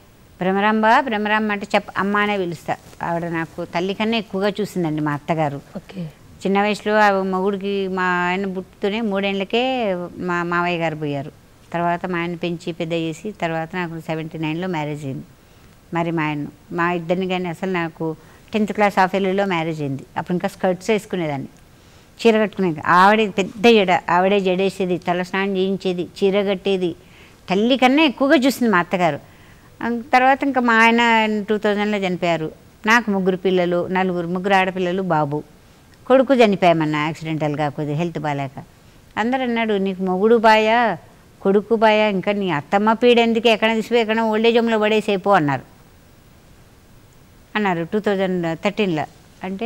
భ్రమరాంబ భ్రమరాంబ అంటే చెప్ప అమ్మ అనే పిలుస్తా ఆవిడ నాకు తల్లి కన్నా ఎక్కువగా చూసిందండి మా అత్తగారు ఓకే చిన్న వయసులో ఆ మొగుడికి మా ఆయన పుట్టుతూనే మూడేళ్ళకే మా మావయ్య గారు పోయారు తర్వాత మా ఆయన పెంచి పెద్ద చేసి తర్వాత నాకు సెవెంటీ నైన్లో మ్యారేజ్ అయింది మరి మా ఆయన మా ఇద్దరిని కానీ అసలు నాకు టెన్త్ క్లాస్ హాఫ్ ఇయర్లో మ్యారేజ్ అయింది అప్పుడు ఇంకా స్కర్ట్స్ వేసుకునేదాన్ని చీర కట్టుకునేది ఆవిడ పెద్ద జడ ఆవిడే జడేసేది తల స్నానం చేయించేది చీర కట్టేది తల్లి కన్నా ఎక్కువగా చూసింది మా అత్తగారు ఆ తర్వాత ఇంకా మా ఆయన టూ థౌజండ్లో చనిపోయారు నాకు ముగ్గురు పిల్లలు నలుగురు ముగ్గురు ఆడపిల్లలు బాబు కొడుకు చనిపోయామన్న యాక్సిడెంటల్గా కొద్దిగా హెల్త్ బాగాలేక అందరు అన్నాడు నీకు మొగుడు బాయా కొడుకు బాయా ఇంకా నీ అత్తమ్మ పీడెందుకు ఎక్కడ తీసిపోయి ఎక్కడ ఓల్డేజ్ హోమ్లో పడేసేపో అన్నారు అన్నారు టూ థౌజండ్ థర్టీన్లో అంటే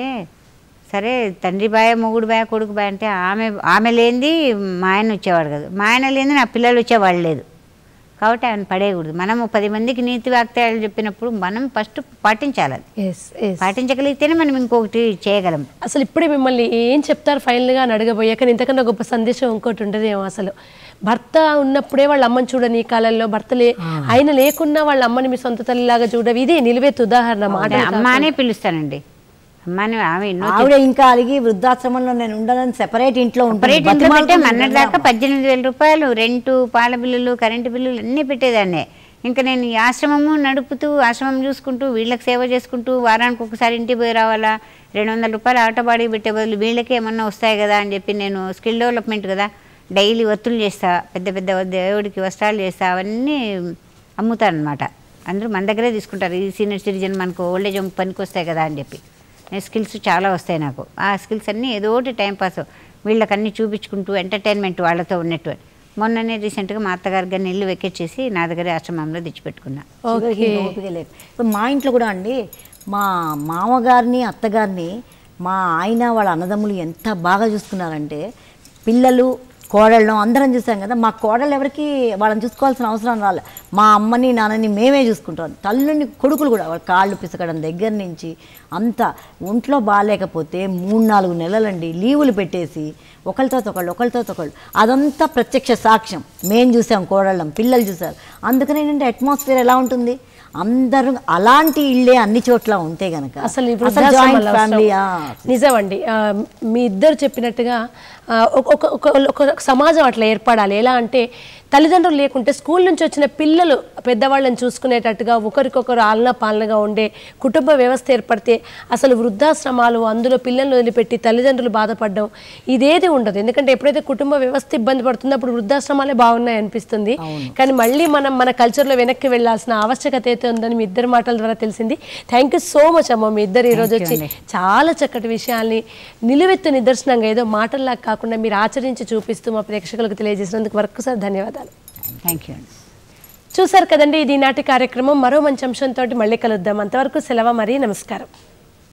సరే తండ్రి బాయ మొగుడు బాయ కొడుకు బాయ అంటే ఆమె ఆమె లేనిది మా ఆయన వచ్చేవాడు కాదు మా ఆయన లేనిది నా పిల్లలు వచ్చేవాళ్ళు లేదు కాబట్టి ఆయన పడేయకూడదు మనము పది మందికి నీతి వాక్యాలు చెప్పినప్పుడు మనం ఫస్ట్ పాటించాలి అది ఎస్ ఎస్ పాటించగలిగితేనే మనం ఇంకొకటి చేయగలం అసలు ఇప్పుడే మిమ్మల్ని ఏం చెప్తారు ఫైనల్గా అని అడగబోయా కానీ ఇంతకన్నా గొప్ప సందేశం ఇంకోటి ఉండదేమో అసలు భర్త ఉన్నప్పుడే వాళ్ళ అమ్మని చూడని ఈ కాలంలో భర్త లే ఆయన లేకున్నా వాళ్ళ అమ్మని మీ సొంత తల్లిలాగా చూడవి ఇదే నిలువెత్తు ఉదాహరణ మాట అమ్మ అనే పిలుస్తానండి అమ్మని ఆమె ఎన్నో ఆవిడ ఇంకా అలిగి వృద్ధాశ్రమంలో నేను ఉండదని సెపరేట్ ఇంట్లో సపరేట్ ఇంట్లో పెట్టే బతిమాలుకుంటుంది మొన్నటి దాకా పద్దెనిమిది వేల రూపాయలు రెంటు పాల బిల్లులు కరెంటు బిల్లులు అన్నీ పెట్టేదాన్నే ఇంకా నేను ఈ ఆశ్రమము నడుపుతూ ఆశ్రమం చూసుకుంటూ వీళ్ళకి సేవ చేసుకుంటూ వారానికి ఒకసారి ఇంటికి పోయి రావాలా రెండు వందల రూపాయలు ఆటో బాడీ పెట్టే బదులు వీళ్ళకి ఏమన్నా వస్తాయి కదా అని చెప్పి నేను స్కిల్ డెవలప్మెంట్ కదా డైలీ ఒత్తులు చేస్తా పెద్ద పెద్ద దేవుడికి వస్త్రాలు చేస్తా అవన్నీ అమ్ముతానమాట అందరూ మన దగ్గరే తీసుకుంటారు ఈ సీనియర్ సిటిజన్ మనకు ఓల్డేజ్ హోమ్ పనికి వస్తాయి కదా అని చెప్పి నేను స్కిల్స్ చాలా వస్తాయి నాకు ఆ స్కిల్స్ అన్నీ ఏదో ఒకటి టైంపాస్ వీళ్ళకన్నీ చూపించుకుంటూ ఎంటర్టైన్మెంట్ వాళ్ళతో ఉన్నట్టు మొన్ననే రీసెంట్గా మా అత్తగారికి కానీ ఇల్లు వెకెట్ నా దగ్గరే ఆశ్రమంలో తెచ్చిపెట్టుకున్నా చివరికి ఓపిక లేదు ఇప్పుడు మా ఇంట్లో కూడా అండి మా మామగారిని అత్తగారిని మా ఆయన వాళ్ళ అన్నదమ్ములు ఎంత బాగా చూసుకున్నారంటే పిల్లలు కోడళ్ళు అందరం చూసాం కదా మా కోడళ్ళు ఎవరికి వాళ్ళని చూసుకోవాల్సిన అవసరం రాలే మా అమ్మని నాన్నని మేమే చూసుకుంటాం తల్లుని కొడుకులు కూడా వాళ్ళ కాళ్ళు పిసకడం దగ్గర నుంచి అంతా ఒంట్లో బాగాలేకపోతే మూడు నాలుగు నెలలండి లీవులు పెట్టేసి ఒకరితో ఒకళ్ళు ఒకరితో ఒకళ్ళు అదంతా ప్రత్యక్ష సాక్ష్యం మేం చూసాం కోడళ్ళం పిల్లలు చూసారు అందుకని ఏంటంటే అట్మాస్ఫియర్ ఎలా ఉంటుంది అందరూ అలాంటి ఇళ్ళే అన్ని చోట్ల ఉంటే గనక అసలు ఈ జాయింట్ వృద్ధాశ్రమాలు ఫ్యామిలీ అవసరం. నిజమండి ఆ, మీ ఇద్దరు చెప్పినట్టుగా ఆ, ఒక- ఒక ఒక ఒక సమాజం అట్లా ఏర్పడాలి ఎలా అంటే తల్లిదండ్రులు లేకుంటే స్కూల్ నుంచి వచ్చిన పిల్లలు పెద్దవాళ్ళని చూసుకునేటట్టుగా ఒకరికొకరు ఆలన పాలనగా ఉండే కుటుంబ వ్యవస్థ ఏర్పడితే అసలు వృద్ధాశ్రమాలు అందులో పిల్లల్ని వదిలిపెట్టి తల్లిదండ్రులు బాధపడడం ఇదేది ఉండదు ఎందుకంటే ఎప్పుడైతే కుటుంబ వ్యవస్థ ఇబ్బంది పడుతుందో అప్పుడు వృద్ధాశ్రమాలే బాగున్నాయి అనిపిస్తుంది కానీ మళ్ళీ మనం మన కల్చర్లో వెనక్కి వెళ్ళాల్సిన ఆవశ్యకత అయితే ఉందని మీ ఇద్దరి మాటల ద్వారా తెలిసింది థ్యాంక్ యూ సో మచ్ అమ్మ మీ ఇద్దరు ఈరోజు Thank you వచ్చి చాలా చక్కటి విషయాల్ని నిలువెత్తు నిదర్శనంగా ఏదో మాటల్లా కాకుండా మీరు ఆచరించి చూపిస్తూ మా ప్రేక్షకులకు తెలియజేసినందుకు మరొకసారి ధన్యవాదాలు థ్యాంక్ యూ అండి చూసారు కదండి ఇది నాటి కార్యక్రమం మరో మంచి అంశంతో మళ్ళీ కలుద్దాం అంతవరకు సెలవు మరి నమస్కారం